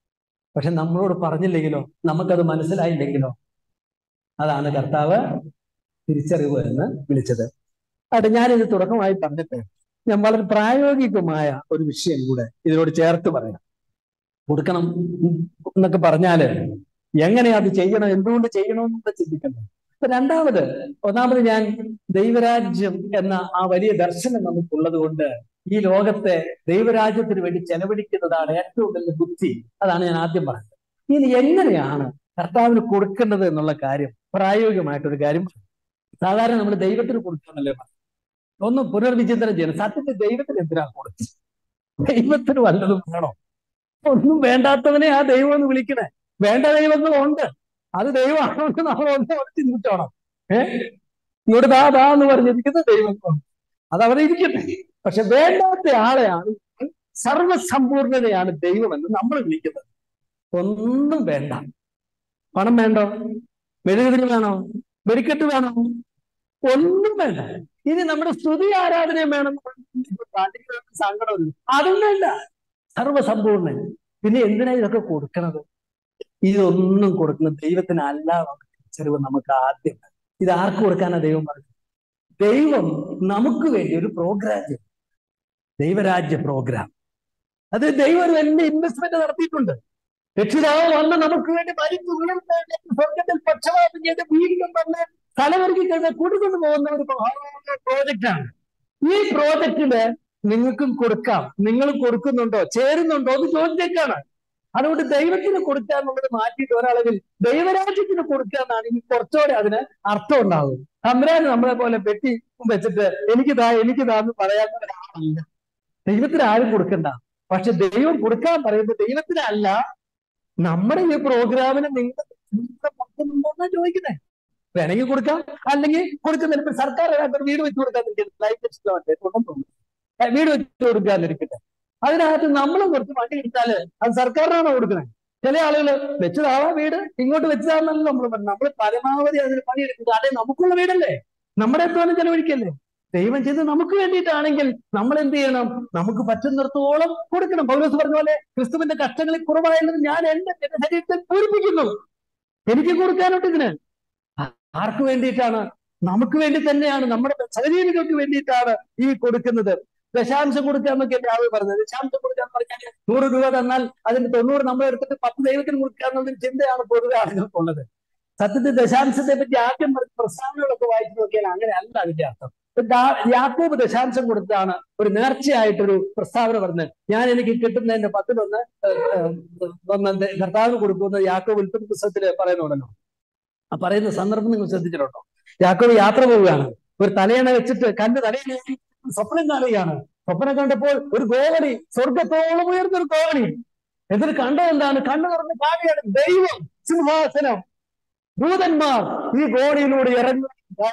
പക്ഷെ നമ്മളോട് പറഞ്ഞില്ലെങ്കിലോ നമുക്കത് മനസ്സിലായില്ലെങ്കിലോ അതാണ് കർത്താവ് തിരിച്ചറിവ് എന്ന് വിളിച്ചത് അവിടെ ഞാനിത് തുടക്കമായി പറഞ്ഞിട്ട് ഞാൻ വളരെ പ്രായോഗികമായ ഒരു വിഷയം കൂടെ ഇതിനോട് ചേർത്ത് പറയാം കൊടുക്കണം എന്നൊക്കെ പറഞ്ഞാല് എങ്ങനെ അത് ചെയ്യണം എന്തുകൊണ്ട് ചെയ്യണമെന്നൊക്കെ ചിന്തിക്കണം അപ്പൊ രണ്ടാമത് ഒന്നാമത് ഞാൻ ദൈവരാജ്യം എന്ന ആ വലിയ ദർശനം നമുക്കുള്ളത് കൊണ്ട് ഈ ലോകത്തെ ദൈവരാജ്യത്തിന് വേണ്ടി ചെലവഴിക്കുന്നതാണ് ഏറ്റവും വലിയ ബുദ്ധി അതാണ് ഞാൻ ആദ്യം പറഞ്ഞത് ഇനി എങ്ങനെയാണ് കർത്താവിന് കൊടുക്കേണ്ടത് എന്നുള്ള കാര്യം പ്രായോഗികമായിട്ടൊരു കാര്യം സാധാരണ നമ്മൾ ദൈവത്തിന് കൊടുക്കാന്നല്ലേ ഒന്ന് പുനർവിചിന്തനം ചെയ്യണം സത്യത്തിൽ ദൈവത്തിന് എന്തിനാണ് കൊടുത്തത് ദൈവത്തിന് വല്ലതും വേണോ ഒന്നും വേണ്ടാത്തവനെ ആ ദൈവം എന്ന് വിളിക്കണേ വേണ്ട ദൈവങ്ങളുണ്ട് അത് ദൈവമാണോ എന്ന് നമ്മൾ ഒന്ന് ചിന്തിച്ചോണം ഏഹ് ഇങ്ങോട്ട് ദാ ദാ എന്ന് പറഞ്ഞിരിക്കുന്ന ദൈവങ്ങളുണ്ട് അത് അവിടെ ഇരിക്കട്ടെ പക്ഷെ വേണ്ടാത്ത ആളെയാണ് സർവസമ്പൂർണതയാണ് ദൈവമെന്ന് നമ്മൾ വിളിക്കുന്നത് ഒന്നും വേണ്ട പണം വേണ്ടോ മെഴുകുതിരി വേണോ വെടിക്കെട്ട് വേണോ ഒന്നും വേണ്ട ഇനി നമ്മുടെ സ്തുതി ആരാധനയും വേണം സങ്കടമില്ല അതും വേണ്ട സർവസമ്പൂർണ്ണൻ പിന്നെ എന്തിനാ ഇതൊക്കെ കൊടുക്കണത് ഇതൊന്നും കൊടുക്കുന്ന ദൈവത്തിനല്ല തിരിച്ചറിവ് നമുക്ക് ആദ്യം ഇത് ആർക്ക് കൊടുക്കാനാ ദൈവം പറഞ്ഞത് ദൈവം നമുക്ക് വേണ്ടി ഒരു പ്രോഗ്രാം ചെയ്തു ദൈവരാജ്യ പ്രോഗ്രാം അത് ദൈവം ഒരു വലിയ ഇൻവെസ്റ്റ്മെന്റ് നടത്തിയിട്ടുണ്ട് രക്ഷിതാവ് വന്ന് നമുക്ക് വേണ്ടി മരിച്ചു ഉയർത്തേണ്ട സ്വർഗത്തിൽ പക്ഷപാതം ചെയ്ത് വീണ്ടും വന്ന് തലവർക്ക് കഴിഞ്ഞ കൂട്ടിക്കൊണ്ടു പോകുന്ന ഒരു പ്രോജക്റ്റാണ് ഈ പ്രോജക്റ്റില് നിങ്ങൾക്കും കൊടുക്കാം നിങ്ങൾ കൊടുക്കുന്നുണ്ടോ ചേരുന്നുണ്ടോ എന്ന് ചോദിച്ചേക്കാണ് അതുകൊണ്ട് ദൈവത്തിന് കൊടുക്കുക എന്നുള്ളത് മാറ്റിയിട്ട് ഒരളവിൽ ദൈവരാജ്യത്തിന് കൊടുക്കുക എന്നാണെങ്കിൽ കുറച്ചുകൂടെ അതിന് അർത്ഥം ഉണ്ടാകും തമ്പുരാൻ നമ്മളെ പോലെ പെട്ടി വെച്ചിട്ട് എനിക്കിതാ എനിക്കിതാ എന്ന് പറയാത്ത ഒരാളല്ല ദൈവത്തിന് ആരും കൊടുക്കണ്ട പക്ഷെ ദൈവം കൊടുക്കാൻ പറയുമ്പോൾ ദൈവത്തിനല്ല നമ്മുടെ ഈ പ്രോഗ്രാമിന് നിങ്ങൾ കൊടുക്കുന്നുണ്ടോന്നാ ചോദിക്കുന്നത് വേണമെങ്കിൽ കൊടുക്കാം അല്ലെങ്കിൽ കൊടുക്കുന്നില്ല ഇപ്പൊ സർക്കാർ ഒരു വീട് വെച്ച് കൊടുക്കാൻ ലൈഫ് ഇഷ്ടമല്ലേ തോന്നുന്നു വീട് വെച്ച് കൊടുക്കാതിരിക്കട്ടെ അതിനകത്ത് നമ്മളും കുറച്ച് വണ്ടി എടുത്താല് അത് സർക്കാരിനാണോ കൊടുക്കുന്നത് ചില ആളുകൾ വെച്ചതാവാ വീട് ഇങ്ങോട്ട് വെച്ചതാണെന്നല്ല നമ്മൾ പറഞ്ഞു നമ്മൾ പരമാവധി അതിന് പണിയെടുക്കുക അതെ നമുക്കുള്ള വീടല്ലേ നമ്മുടെ എത്തോളം ചെലവഴിക്കല്ലേ ദൈവം ചെയ്ത് നമുക്ക് വേണ്ടിയിട്ടാണെങ്കിൽ നമ്മൾ എന്ത് ചെയ്യണം നമുക്ക് പറ്റുന്നിടത്തോളം കൊടുക്കണം പൗലോസ് പറഞ്ഞ പോലെ ക്രിസ്തുവിന്റെ കഷ്ടങ്ങളിൽ കുറവായുള്ളത് ഞാൻ എന്റെ ശരീരത്തിൽ പൂരിപ്പിക്കുന്നു എനിക്ക് കൊടുക്കാനോട്ട് ഇതിന് ആർക്ക് വേണ്ടിയിട്ടാണ് നമുക്ക് വേണ്ടി തന്നെയാണ് നമ്മുടെ സഹജീവികൾക്ക് വേണ്ടിയിട്ടാണ് ഈ കൊടുക്കുന്നത് ദശാംശം കൊടുക്കുക എന്നൊക്കെ എന്റെ ആള് പറഞ്ഞത് ദശാംശം കൊടുക്കുക എന്ന് പറഞ്ഞാൽ നൂറ് രൂപ തന്നാൽ അതിന് തൊണ്ണൂറ് നമ്മൾ എടുത്തിട്ട് പത്ത് ദൈവത്തിന് കൊടുക്കുക എന്നുള്ളൊരു ചിന്തയാണ് പൊതുവെ ആളുകൾക്കുള്ളത് സത്യത്തിൽ ദശാംശത്തെ പറ്റി ആദ്യം പറഞ്ഞ പ്രസ്താവനകളൊക്കെ വായിച്ചു നോക്കിയാൽ അങ്ങനെ അല്ല അതിന്റെ അർത്ഥം യാക്കോബ് ദശാംശം കൊടുത്താണ് ഒരു നേർച്ചയായിട്ടൊരു പ്രസ്താവന പറഞ്ഞത് ഞാൻ എനിക്ക് കിട്ടുന്നതിന്റെ പത്തിലൊന്ന് ഒന്ന് കർത്താവിന് കൊടുക്കുന്നത് യാക്കോബ് ഉൽപ്പന്ന പുസ്തകത്തിൽ പറയുന്നുണ്ടല്ലോ ആ പറയുന്ന സന്ദർഭം നിങ്ങൾ ശ്രദ്ധിച്ചിട്ടുണ്ടോ യാക്കോബ് യാത്ര പോവുകയാണ് ഒരു തലയണ വെച്ചിട്ട് കല്ല് തലയണ സ്വപ്നം കാണുകയാണ് സ്വപ്നം കണ്ടപ്പോൾ ഒരു ഗോവണി സ്വർഗത്തോളം ഉയർന്നൊരു ഗോവണി എന്നിട്ട് കണ്ടത് എന്താണ് കണ്ണു തുറന്ന് കാണുകയാണ് ദൈവം സിംഹാസനം ദൂതന്മാർ ഈ ഗോണിയിലൂടെ ഇറങ്ങി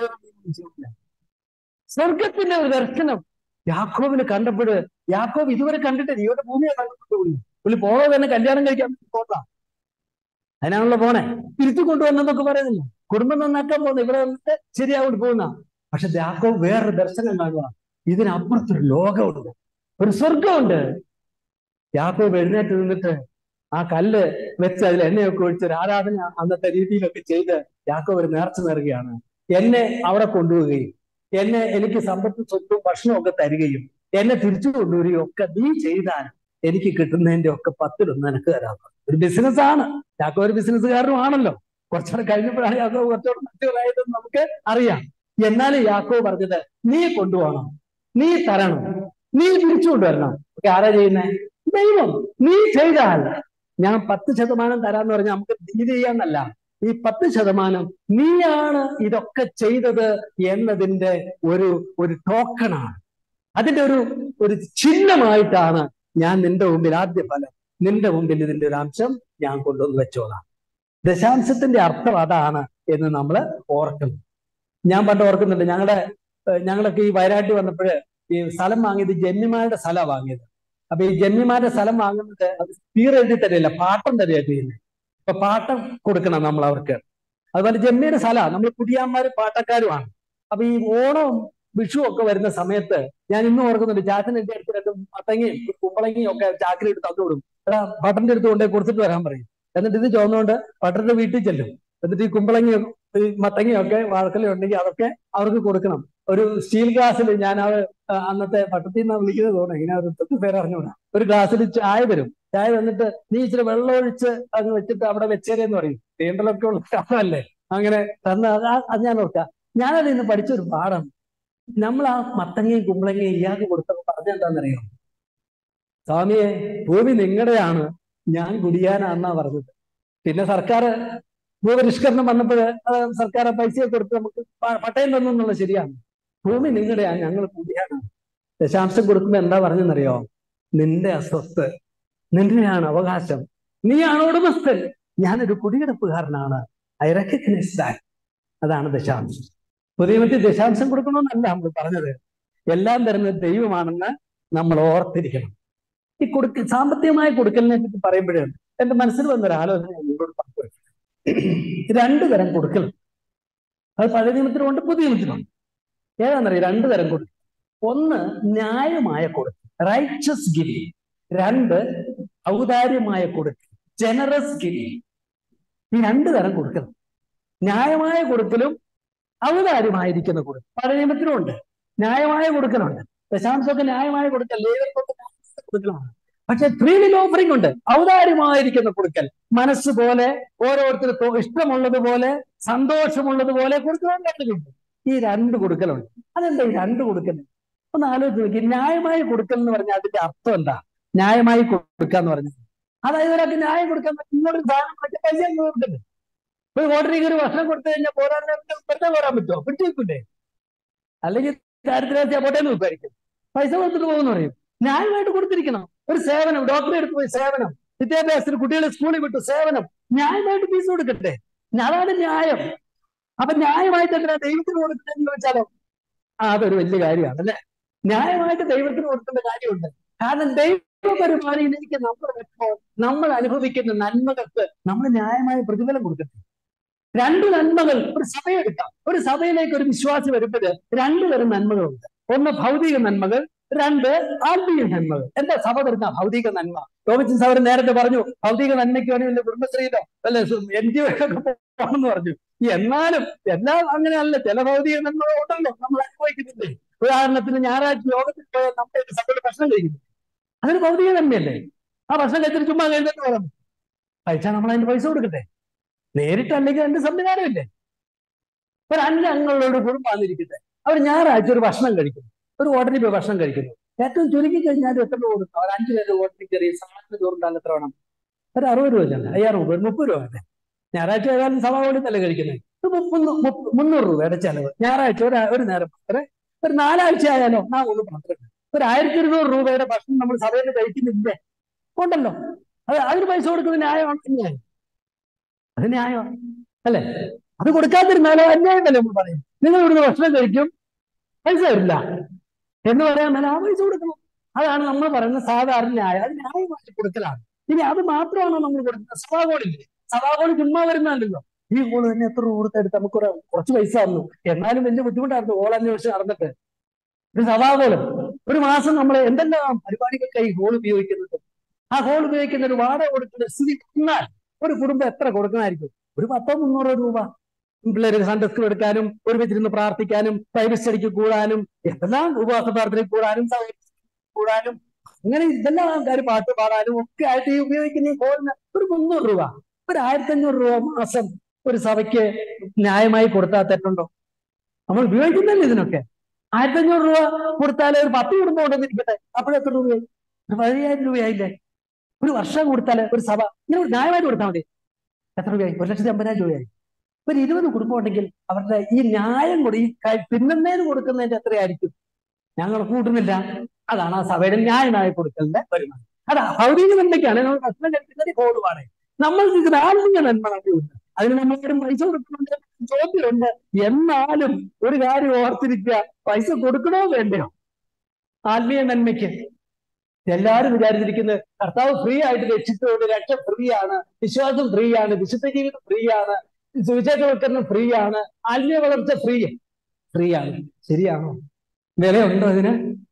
സ്വർഗത്തിന്റെ ഒരു ദർശനം യാക്കോബിന് കണ്ടപ്പോൾ യാക്കോബ് ഇതുവരെ കണ്ടിട്ട് ഇവരുടെ ഭൂമിയെ കണ്ടിട്ട് പുള്ളി പോണോ തന്നെ കല്യാണം കഴിക്കാൻ പോട്ടാ അതിനാണല്ലോ പോണേ തിരിച്ചു കൊണ്ടുവന്നെന്നൊക്കെ പറയുന്നില്ല കുടുംബം നന്നാക്കാൻ പോകുന്ന ഇവിടെ വന്നിട്ട് ശരിയാവും പോകുന്ന പക്ഷെ യാക്കോബ് വേറൊരു ദർശനം കാണുക ഇതിനപ്പുറത്തൊരു ലോകമുണ്ട് ഒരു സ്വർഗമുണ്ട് യാക്കോബ് എഴുന്നേറ്റ് നിന്നിട്ട് ആ കല്ല് വെച്ച് അതിൽ എണ്ണയൊക്കെ ഒഴിച്ച് ഒരു ആരാധന അന്നത്തെ രീതിയിലൊക്കെ ചെയ്ത് യാക്കോബ് ഒരു നേർച്ച നേറുകയാണ് എന്നെ അവിടെ കൊണ്ടുപോവുകയും എന്നെ എനിക്ക് സമ്പത്ത് സ്വത്തും ഭക്ഷണവും ഒക്കെ തരികയും എന്നെ തിരിച്ചു കൊണ്ടുവരികയും ഒക്കെ നീ ചെയ്താൽ എനിക്ക് കിട്ടുന്നതിന്റെ ഒക്കെ പത്തിലൊന്ന് എനിക്ക് തരാം ഒരു ബിസിനസ് ആണ് യാക്കോ ഒരു ബിസിനസ്സുകാരനും ആണല്ലോ കുറച്ചുകൂടെ കഴിഞ്ഞപ്പോഴാണ് യാക്കോ കുറച്ചുകൂടെ മറ്റുള്ളതായതെന്ന് നമുക്ക് അറിയാം എന്നാലും യാക്കോ പറഞ്ഞത് നീ കൊണ്ടുപോകണം നീ തരണം നീ തിരിച്ചു കൊണ്ടുവരണം ഒക്കെ ആരാ ചെയ്യുന്നേ ദൈവം നീ ചെയ്താൽ ഞാൻ പത്ത് ശതമാനം തരാന്ന് പറഞ്ഞാൽ നമുക്ക് ഡീൽ ചെയ്യാന്നല്ല ഈ പത്ത് ശതമാനം നീയാണ് ഇതൊക്കെ ചെയ്തത് എന്നതിന്റെ ഒരു ഒരു ടോക്കണാണ് അതിന്റെ ഒരു ഒരു ചിഹ്നമായിട്ടാണ് ഞാൻ നിന്റെ മുമ്പിൽ ആദ്യ ഫലം നിന്റെ മുമ്പിൽ ഇതിന്റെ ഒരു അംശം ഞാൻ കൊണ്ടുവന്ന് വെച്ചോളാം ദശാംശത്തിന്റെ അർത്ഥം അതാണ് എന്ന് നമ്മൾ ഓർക്കണം ഞാൻ പണ്ട് ഓർക്കുന്നുണ്ട് ഞങ്ങളുടെ ഞങ്ങളൊക്കെ ഈ വയനാട്ടിൽ വന്നപ്പോൾ ഈ സ്ഥലം വാങ്ങിയത് ജന്മിമാരുടെ സ്ഥലമാണ് വാങ്ങിയത് അപ്പൊ ഈ ജന്മിമാരുടെ സ്ഥലം വാങ്ങുന്നത് അത് സ്പീർ എഴുതി തരില്ല പാട്ടം തരിക ചെയ്യുന്നത് അപ്പൊ പാട്ടം കൊടുക്കണം നമ്മൾ അവർക്ക് അതുപോലെ ജന്മിയുടെ സ്ഥലമാണ് നമ്മൾ കുടിയാന്മാര് പാട്ടക്കാരുമാണ് അപ്പൊ ഈ ഓണവും വിഷു ഒക്കെ വരുന്ന സമയത്ത് ഞാൻ ഇന്നും ഓർക്കുന്നുണ്ട് ചാച്ചൻ എന്റെ അടുത്ത് രണ്ട് മത്തങ്ങയും കുമ്പളങ്ങയും ഒക്കെ ചാക്കിൽ എടുത്ത് തന്നു വിടും എടാ പട്ടന്റെ അടുത്ത് കൊണ്ടേ കൊടുത്തിട്ട് വരാൻ പറയും എന്നിട്ട് ഇത് ചോന്നുകൊണ്ട് പട്ടന്റെ വീട്ടിൽ ചെല്ലും എന്നിട്ട് ഈ കുമ്പളങ്ങയും ഈ മത്തങ്ങയൊക്കെ വാഴക്കല ഉണ്ടെങ്കിൽ അതൊക്കെ അവർക്ക് കൊടുക്കണം ഒരു സ്റ്റീൽ ഗ്ലാസ്സിൽ ഞാൻ അത് അന്നത്തെ പട്ടത്തിൽ നിന്നാണ് വിളിക്കുന്നത് തോന്നുന്നു ഇങ്ങനെ ഒരു തൊട്ട് പേര് അറിഞ്ഞൂടാ ഒരു ഗ്ലാസ്സിൽ ചായ തരും ചായ തന്നിട്ട് നീ ഇച്ചിരി വെള്ളം ഒഴിച്ച് അങ്ങ് വെച്ചിട്ട് അവിടെ വെച്ചേരെന്ന് പറയും തീണ്ടലൊക്കെ ഉള്ള കാലമല്ലേ അങ്ങനെ തന്ന അത് ഞാൻ ഓർക്കാം ഞാനത് ഇന്ന് പഠിച്ചൊരു പാഠം നമ്മൾ ആ മത്തങ്ങയും കുമ്പളങ്ങയും ഇയാൾക്ക് കൊടുത്തപ്പോൾ പറഞ്ഞെന്താണെന്നറിയോ സ്വാമിയെ ഭൂമി നിങ്ങളുടെയാണ് ഞാൻ കുടിയാനാന്നാ പറഞ്ഞത് പിന്നെ സർക്കാർ ഭൂപരിഷ്കരണം വന്നപ്പോൾ സർക്കാർ പൈസ കൊടുത്ത് നമുക്ക് പട്ടയം തന്നു എന്നുള്ളത് ശരിയാണ് ഭൂമി നിങ്ങളുടെയാണ് ഞങ്ങൾ കുടിയാനാണ് ദശാംശം കൊടുക്കുമ്പോൾ എന്താ പറഞ്ഞെന്നറിയോ നിന്റെ അസ്വസ്ഥ നിന്റെയാണ് അവകാശം നീയാണ് ഉടമസ്ഥൻ ഞാനൊരു കുടികിടപ്പുകാരനാണ് ഐ റെക്കഗ്നൈസ് ദാറ്റ് അതാണ് ദശാംശം പുതിയമത്തിൽ ദശാംശം കൊടുക്കണമെന്നല്ല നമ്മൾ പറഞ്ഞത് എല്ലാം തരുന്നത് ദൈവമാണെന്ന് നമ്മൾ ഓർത്തിരിക്കണം ഈ കൊടുക്ക സാമ്പത്തികമായ കൊടുക്കലിനെ പറ്റി പറയുമ്പോഴേ എന്റെ മനസ്സിൽ വന്നൊരു ആലോചന ഞാൻ നിങ്ങളോട് പങ്കുവെക്കും രണ്ടു തരം കൊടുക്കൽ അത് പഴയ നിയമത്തിലുണ്ട് പുതിയ നിയമത്തിലുണ്ട് ഏതാണെന്നറിയാം രണ്ടു തരം കൊടുക്കൽ ഒന്ന് ന്യായമായ കൊടുക്കൽ റൈറ്റസ് ഗിവിങ് രണ്ട് ഔദാര്യമായ കൊടുക്കൽ ജനറസ് ഗിവിങ് ഈ രണ്ടു തരം കൊടുക്കൽ ന്യായമായ കൊടുക്കലും ഔദാര്യമായിരിക്കുന്ന കൊടുക്കൽ പഴയ നിയമത്തിലും ഉണ്ട് ന്യായമായ കൊടുക്കലുണ്ട് ദശാംശമൊക്കെ ന്യായമായ കൊടുക്കൽ ലേവർക്കൊക്കെ കൊടുക്കലാണ് പക്ഷെ ഫ്രീ വിൽ ഓഫറിംഗ് ഉണ്ട് ഔദാര്യമായിരിക്കുന്ന കൊടുക്കൽ മനസ്സ് പോലെ ഓരോരുത്തർക്കും ഇഷ്ടമുള്ളതുപോലെ സന്തോഷമുള്ളതുപോലെ കൊടുക്കലുണ്ട് ഈ രണ്ട് കൊടുക്കലുണ്ട് അതെന്താ ഈ രണ്ട് കൊടുക്കൽ ഒന്ന് ആലോചിച്ച് നോക്കി ന്യായമായി കൊടുക്കൽ എന്ന് പറഞ്ഞാൽ അതിന്റെ അർത്ഥം എന്താ ന്യായമായി കൊടുക്കുക എന്ന് പറഞ്ഞാൽ അതായത് ഒരാൾക്ക് ന്യായം കൊടുക്കാൻ പറ്റും ഇന്നൊരു സാധനം മറ്റേ പൈസ അങ്ങ് കൊടുക്കണ്ടേ ഒരു ഹോട്ടലിൽ ഒരു ഭക്ഷണം കൊടുത്തു കഴിഞ്ഞാൽ പോരാൻ വെറുതെ പോരാൻ പറ്റുമോ പിടിച്ചു വെക്കൂലേ അല്ലെങ്കിൽ ദാരിദ്ര്യത്തെ പോട്ടെ നോക്കുമായിരിക്കും പൈസ കൊടുത്തിട്ട് പോകുന്നു പറയും ന്യായമായിട്ട് കൊടുത്തിരിക്കണം ഒരു സേവനം ഡോക്ടറെ അടുത്ത് പോയി സേവനം വിദ്യാഭ്യാസത്തിന് കുട്ടികളെ സ്കൂളിൽ വിട്ടു സേവനം ന്യായമായിട്ട് ഫീസ് കൊടുക്കട്ടെ അതാണ് ന്യായം അപ്പൊ ന്യായമായിട്ട് എന്തിനാ ദൈവത്തിന് കൊടുക്കുന്നതെന്ന് ചോദിച്ചാലോ ആ അതൊരു വലിയ കാര്യമാണ് അല്ലെ ന്യായമായിട്ട് ദൈവത്തിന് കൊടുക്കേണ്ട കാര്യമുണ്ട് കാരണം ദൈവപരിപാലനയിലേക്ക് നമ്മൾ വരുമ്പോൾ നമ്മൾ അനുഭവിക്കുന്ന നന്മകൾക്ക് നമ്മൾ ന്യായമായ പ്രതിഫലം കൊടുക്കട്ടെ രണ്ട് നന്മകൾ ഒരു സഭയെടുക്കാം ഒരു സഭയിലേക്ക് ഒരു വിശ്വാസി വരുമ്പോൾ രണ്ടു തരം നന്മകളുണ്ട് ഒന്ന് ഭൗതിക നന്മകൾ രണ്ട് ആത്മീയ നന്മകൾ എന്താ സഭ തരുന്ന ഭൗതിക നന്മ ടോമിച്ചൻ സഭ നേരത്തെ പറഞ്ഞു ഭൗതിക നന്മയ്ക്ക് വേണ്ടി വല്ല കുടുംബശ്രീയിലോ അല്ലെ എൻ ജി ഒക്കെ പോകണമെന്ന് പറഞ്ഞു എന്നാലും എല്ലാം അങ്ങനെയല്ല ചില ഭൗതിക നന്മകൾ ഉണ്ടല്ലോ നമ്മൾ അനുഭവിക്കുന്നില്ലേ ഉദാഹരണത്തിന് ഞായറാഴ്ച യോഗത്തിൽ പോയാൽ നമ്മുടെ സഭയിൽ ഭക്ഷണം കഴിക്കുന്നു അതൊരു ഭൗതിക നന്മയല്ലേ ആ ഭക്ഷണം കഴിച്ചിട്ട് ചുമ്മാ കഴിഞ്ഞിട്ട് പറയാം കഴിച്ചാൽ നമ്മൾ അതിന്റെ പൈസ കൊടുക്കട്ടെ നേരിട്ടല്ലെങ്കിൽ അതിന്റെ സംവിധാനമില്ലേ ഒരു അഞ്ച് അംഗങ്ങളുടെ ഒരു കുടുംബം വന്നിരിക്കട്ടെ അവർ ഞായറാഴ്ച ഒരു ഭക്ഷണം കഴിക്കുന്നു ഒരു ഹോട്ടലിൽ പോയി ഭക്ഷണം കഴിക്കുന്നു ഏറ്റവും ചുരുക്കി കഴിഞ്ഞാൽ എത്ര രൂപ കൊടുക്കും അവർ അഞ്ചു പേര് ഹോട്ടലിൽ കയറി സാധനം ചോറുണ്ടാകുന്ന എത്ര വേണം ഒരു അറുപത് രൂപ തന്നെ അയ്യായിരം രൂപ ഒരു മുപ്പത് രൂപ വേണ്ടേ ഞായറാഴ്ച ഏതായാലും സഭ തന്നെ കഴിക്കുന്നത് മുന്നൂറ് രൂപയുടെ ചെലവ് ഞായറാഴ്ച ഒരു ഒരു നേരം അത്ര ഒരു നാലാഴ്ച ആയാലോ ആ ഒന്ന് പന്ത്രണ്ട് ഒരു ആയിരത്തി ഇരുന്നൂറ് രൂപയുടെ ഭക്ഷണം നമ്മൾ സഭയിൽ കഴിക്കുന്നില്ലേ ഉണ്ടല്ലോ അത് അതിന് പൈസ കൊടുക്കുന്നത് ന്യായമാണ് ന്യായം അത് ന്യായമാണ് അല്ലെ അത് കൊടുക്കാതിരുന്നാലോ അന്യായമല്ലേ നമ്മൾ പറയും നിങ്ങൾ ഇവിടുന്ന് ഭക്ഷണം കഴിക്കും പൈസ തരില്ല എന്ന് പറയാൻ മേലെ ആ പൈസ കൊടുക്കണം അതാണ് നമ്മൾ പറയുന്ന സാധാരണ ന്യായം അത് ന്യായമായിട്ട് കൊടുക്കലാണ് ഇനി അത് മാത്രമാണോ നമ്മൾ കൊടുക്കുന്നത് സഭാഗോളില്ലേ സഭാഗോള് ചുമ്മാ വരുന്നല്ലോ ഈ ഗോള് തന്നെ എത്ര രൂപ കൊടുത്തെടുത്ത് നമുക്ക് കുറച്ച് പൈസ തന്നു എന്നാലും വലിയ ബുദ്ധിമുട്ടായിരുന്നു ഗോൾ അന്വേഷിച്ച് നടന്നിട്ട് ഒരു സഭാഗോള് ഒരു മാസം നമ്മൾ എന്തെല്ലാം പരിപാടികൾക്കായി ഹോൾ ഉപയോഗിക്കുന്നുണ്ട് ആ ഹോൾ ഉപയോഗിക്കുന്ന ഒരു വാടക കൊടുക്കുന്ന സ്ഥിതി വന്നാൽ ഒരു കുടുംബം എത്ര കൊടുക്കണമായിരിക്കും ഒരു പത്തോ മുന്നൂറോ രൂപ പിള്ളേർക്ക് സൺഡസ്ക് എടുക്കാനും ഒരുമിച്ചിരുന്ന് പ്രാർത്ഥിക്കാനും ബൈബിൾ സ്റ്റഡിക്ക് കൂടാനും എന്തെല്ലാം ഉപവാസ പ്രാർത്ഥനയ്ക്ക് കൂടാനും കൂടാനും അങ്ങനെ ഇതെല്ലാം ആൾക്കാർ പാട്ട് പാടാനും ഒക്കെ ആയിട്ട് ഈ ഉപയോഗിക്കുന്ന ഈ ഹോളിന് ഒരു മുന്നൂറ് രൂപ ഒരു ആയിരത്തി അഞ്ഞൂറ് രൂപ മാസം ഒരു സഭയ്ക്ക് ന്യായമായി കൊടുത്താൽ തെറ്റുണ്ടോ നമ്മൾ ഉപയോഗിക്കുന്നില്ല ഇതിനൊക്കെ ആയിരത്തി അഞ്ഞൂറ് രൂപ കൊടുത്താൽ ഒരു പത്ത് കുടുംബം ഉണ്ടെന്നിരിക്കട്ടെ അപ്പോഴെത്ര രൂപയായി ഒരു പതിനായിരം രൂപയായില്ലേ ഒരു വർഷം കൊടുത്താൽ ഒരു സഭ ഇങ്ങനെ ഒരു ന്യായമായിട്ട് കൊടുത്താൽ മതി എത്ര രൂപയായി ഒരു ലക്ഷത്തി അമ്പതിനായിരം രൂപയായി ഒരു ഇരുപത് കുടുംബം ഉണ്ടെങ്കിൽ അവരുടെ ഈ ന്യായം കൂടി ഈ പിന്നന്നേന് കൊടുക്കുന്നതിന്റെ എത്രയായിരിക്കും ഞങ്ങൾ കൂട്ടുന്നില്ല അതാണ് ആ സഭയുടെ ന്യായമായ കൊടുക്കലിന്റെ വരുമാനം അത് ഭൗതിക നന്മയ്ക്കാണ് നമ്മൾ ഭക്ഷണം കഴിക്കുന്നത് കോടുവാണ് നമ്മൾക്ക് ഇത് ആത്മീയ നന്മ ഉണ്ട് അതിന് നമ്മളാരും പൈസ കൊടുക്കുന്നുണ്ട് ചോദ്യമുണ്ട് എന്നാലും ഒരു കാര്യം ഓർത്തിരിക്കുക പൈസ കൊടുക്കണോ വേണ്ടയോ ആത്മീയ നന്മയ്ക്ക് എല്ലാവരും വിചാരിച്ചിരിക്കുന്നത് കർത്താവ് ഫ്രീ ആയിട്ട് രക്ഷിച്ചുകൊണ്ട് രക്ഷ ഫ്രീ ആണ് വിശ്വാസം ഫ്രീ ആണ് വിശുദ്ധ ജീവിതം ഫ്രീ ആണ് സുവിശേഷവൽക്കരണം ഫ്രീ ആണ് ആത്മീയ വളർച്ച ഫ്രീ ഫ്രീ ആണ് ശരിയാണോ വിലയുണ്ടോ അതിന്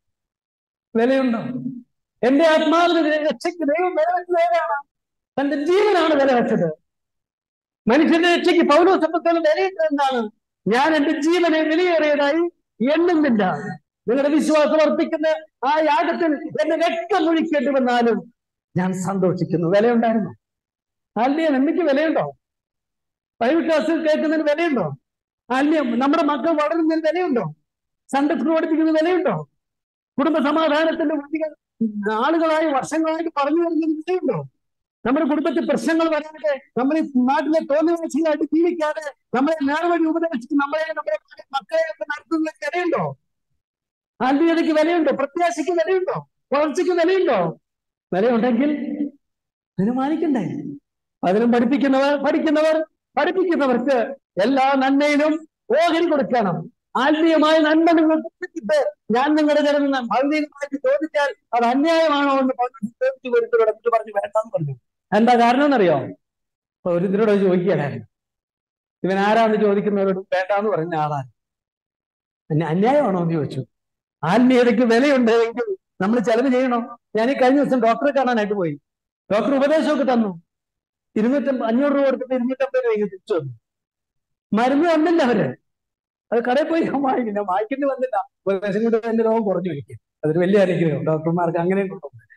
വിലയുണ്ടോ എന്റെ ആത്മാവിന് രക്ഷയ്ക്ക് ദൈവം വില വെച്ചത് ഏതാണ് തന്റെ ജീവനാണ് വില വെച്ചത് മനുഷ്യന്റെ രക്ഷയ്ക്ക് പൗലോസമ്പത്തോളം വിലയിട്ടത് എന്താണ് ഞാൻ എന്റെ ജീവനെ വിലയേറിയതായി എണ്ണുന്നില്ല നിങ്ങളുടെ വിശ്വാസം അർപ്പിക്കുന്ന ആ യാഗത്തിൽ എന്നെ രക്തം ഒഴിക്കേണ്ടി വന്നാലും ഞാൻ സന്തോഷിക്കുന്നു വിലയുണ്ടായിരുന്നു ആത്മീയ നന്മയ്ക്ക് വിലയുണ്ടോ ബൈബിൾ ക്ലാസ്സിൽ കേൾക്കുന്നതിന് വിലയുണ്ടോ ആത്മീയം നമ്മുടെ മക്കൾ വളരുന്നതിന് വിലയുണ്ടോ സൺഡേ സ്കൂൾ പഠിപ്പിക്കുന്നതിന് വിലയുണ്ടോ കുടുംബ സമാധാനത്തിന്റെ വഴികൾ നാളുകളായി വർഷങ്ങളായിട്ട് പറഞ്ഞു വരുന്നതിന് വിലയുണ്ടോ നമ്മുടെ കുടുംബത്തിൽ പ്രശ്നങ്ങൾ വരാതെ നമ്മൾ ഈ നാട്ടിലെ തോന്നിവാസികളായിട്ട് ജീവിക്കാതെ നമ്മളെ നേർവഴി ഉപദേശിച്ച് നമ്മളെ നമ്മുടെ മക്കളെ ഒക്കെ നടത്തുന്നതിന് വിലയുണ്ടോ ആത്മീയതയ്ക്ക് വിലയുണ്ടോ പ്രത്യാശയ്ക്ക് വിലയുണ്ടോ വളർച്ചയ്ക്ക് വിലയുണ്ടോ വിലയുണ്ടെങ്കിൽ തീരുമാനിക്കണ്ടേ അതിനും പഠിപ്പിക്കുന്നവർ പഠിക്കുന്നവർ പഠിപ്പിക്കുന്നവർക്ക് എല്ലാ നന്മയിലും ഓഹരി കൊടുക്കണം ആത്മീയമായ നന്മ നിങ്ങൾ കൊടുത്തിട്ട് ഞാൻ നിങ്ങളുടെ ജനം ഭൗതികമായിട്ട് ചോദിച്ചാൽ അത് അന്യായമാണോ എന്ന് ചോദിച്ചു കൊടുത്തോട് എന്നിട്ട് പറഞ്ഞു വേണ്ടെന്ന് പറഞ്ഞു എന്താ കാരണം എന്നറിയോ അപ്പൊ ഒരു ഇതിനോട് ചോദിക്കുകയായിരുന്നു ഇവൻ ആരാന്ന് ചോദിക്കുന്നവരോട് വേണ്ടാന്ന് പറഞ്ഞ ആളാണ് എന്നെ അന്യായമാണോ എന്ന് ചോദിച്ചു ആത്മീയതയ്ക്ക് വിലയുണ്ട് എങ്കിൽ നമ്മൾ ചെലവ് ചെയ്യണോ ഞാൻ ഈ കഴിഞ്ഞ ദിവസം ഡോക്ടറെ കാണാനായിട്ട് പോയി ഡോക്ടർ ഉപദേശമൊക്കെ തന്നു ഇരുന്നൂറ്റമ്പത് അഞ്ഞൂറ് രൂപ കൊടുത്തിട്ട് ഇരുന്നൂറ്റമ്പത് രൂപ തിരിച്ചു വന്നു മരുന്ന് തന്നില്ല അവര് അത് കടയിൽ പോയി ഞാൻ വാങ്ങിക്കില്ല വാങ്ങിക്കേണ്ടി വന്നില്ല ഉപദേശം കൊണ്ട് എന്റെ രോഗം കുറഞ്ഞു വയ്ക്കും അതൊരു വലിയ അനുഗ്രഹം ഡോക്ടർമാർക്ക് അങ്ങനെയും കൊണ്ടുണ്ട്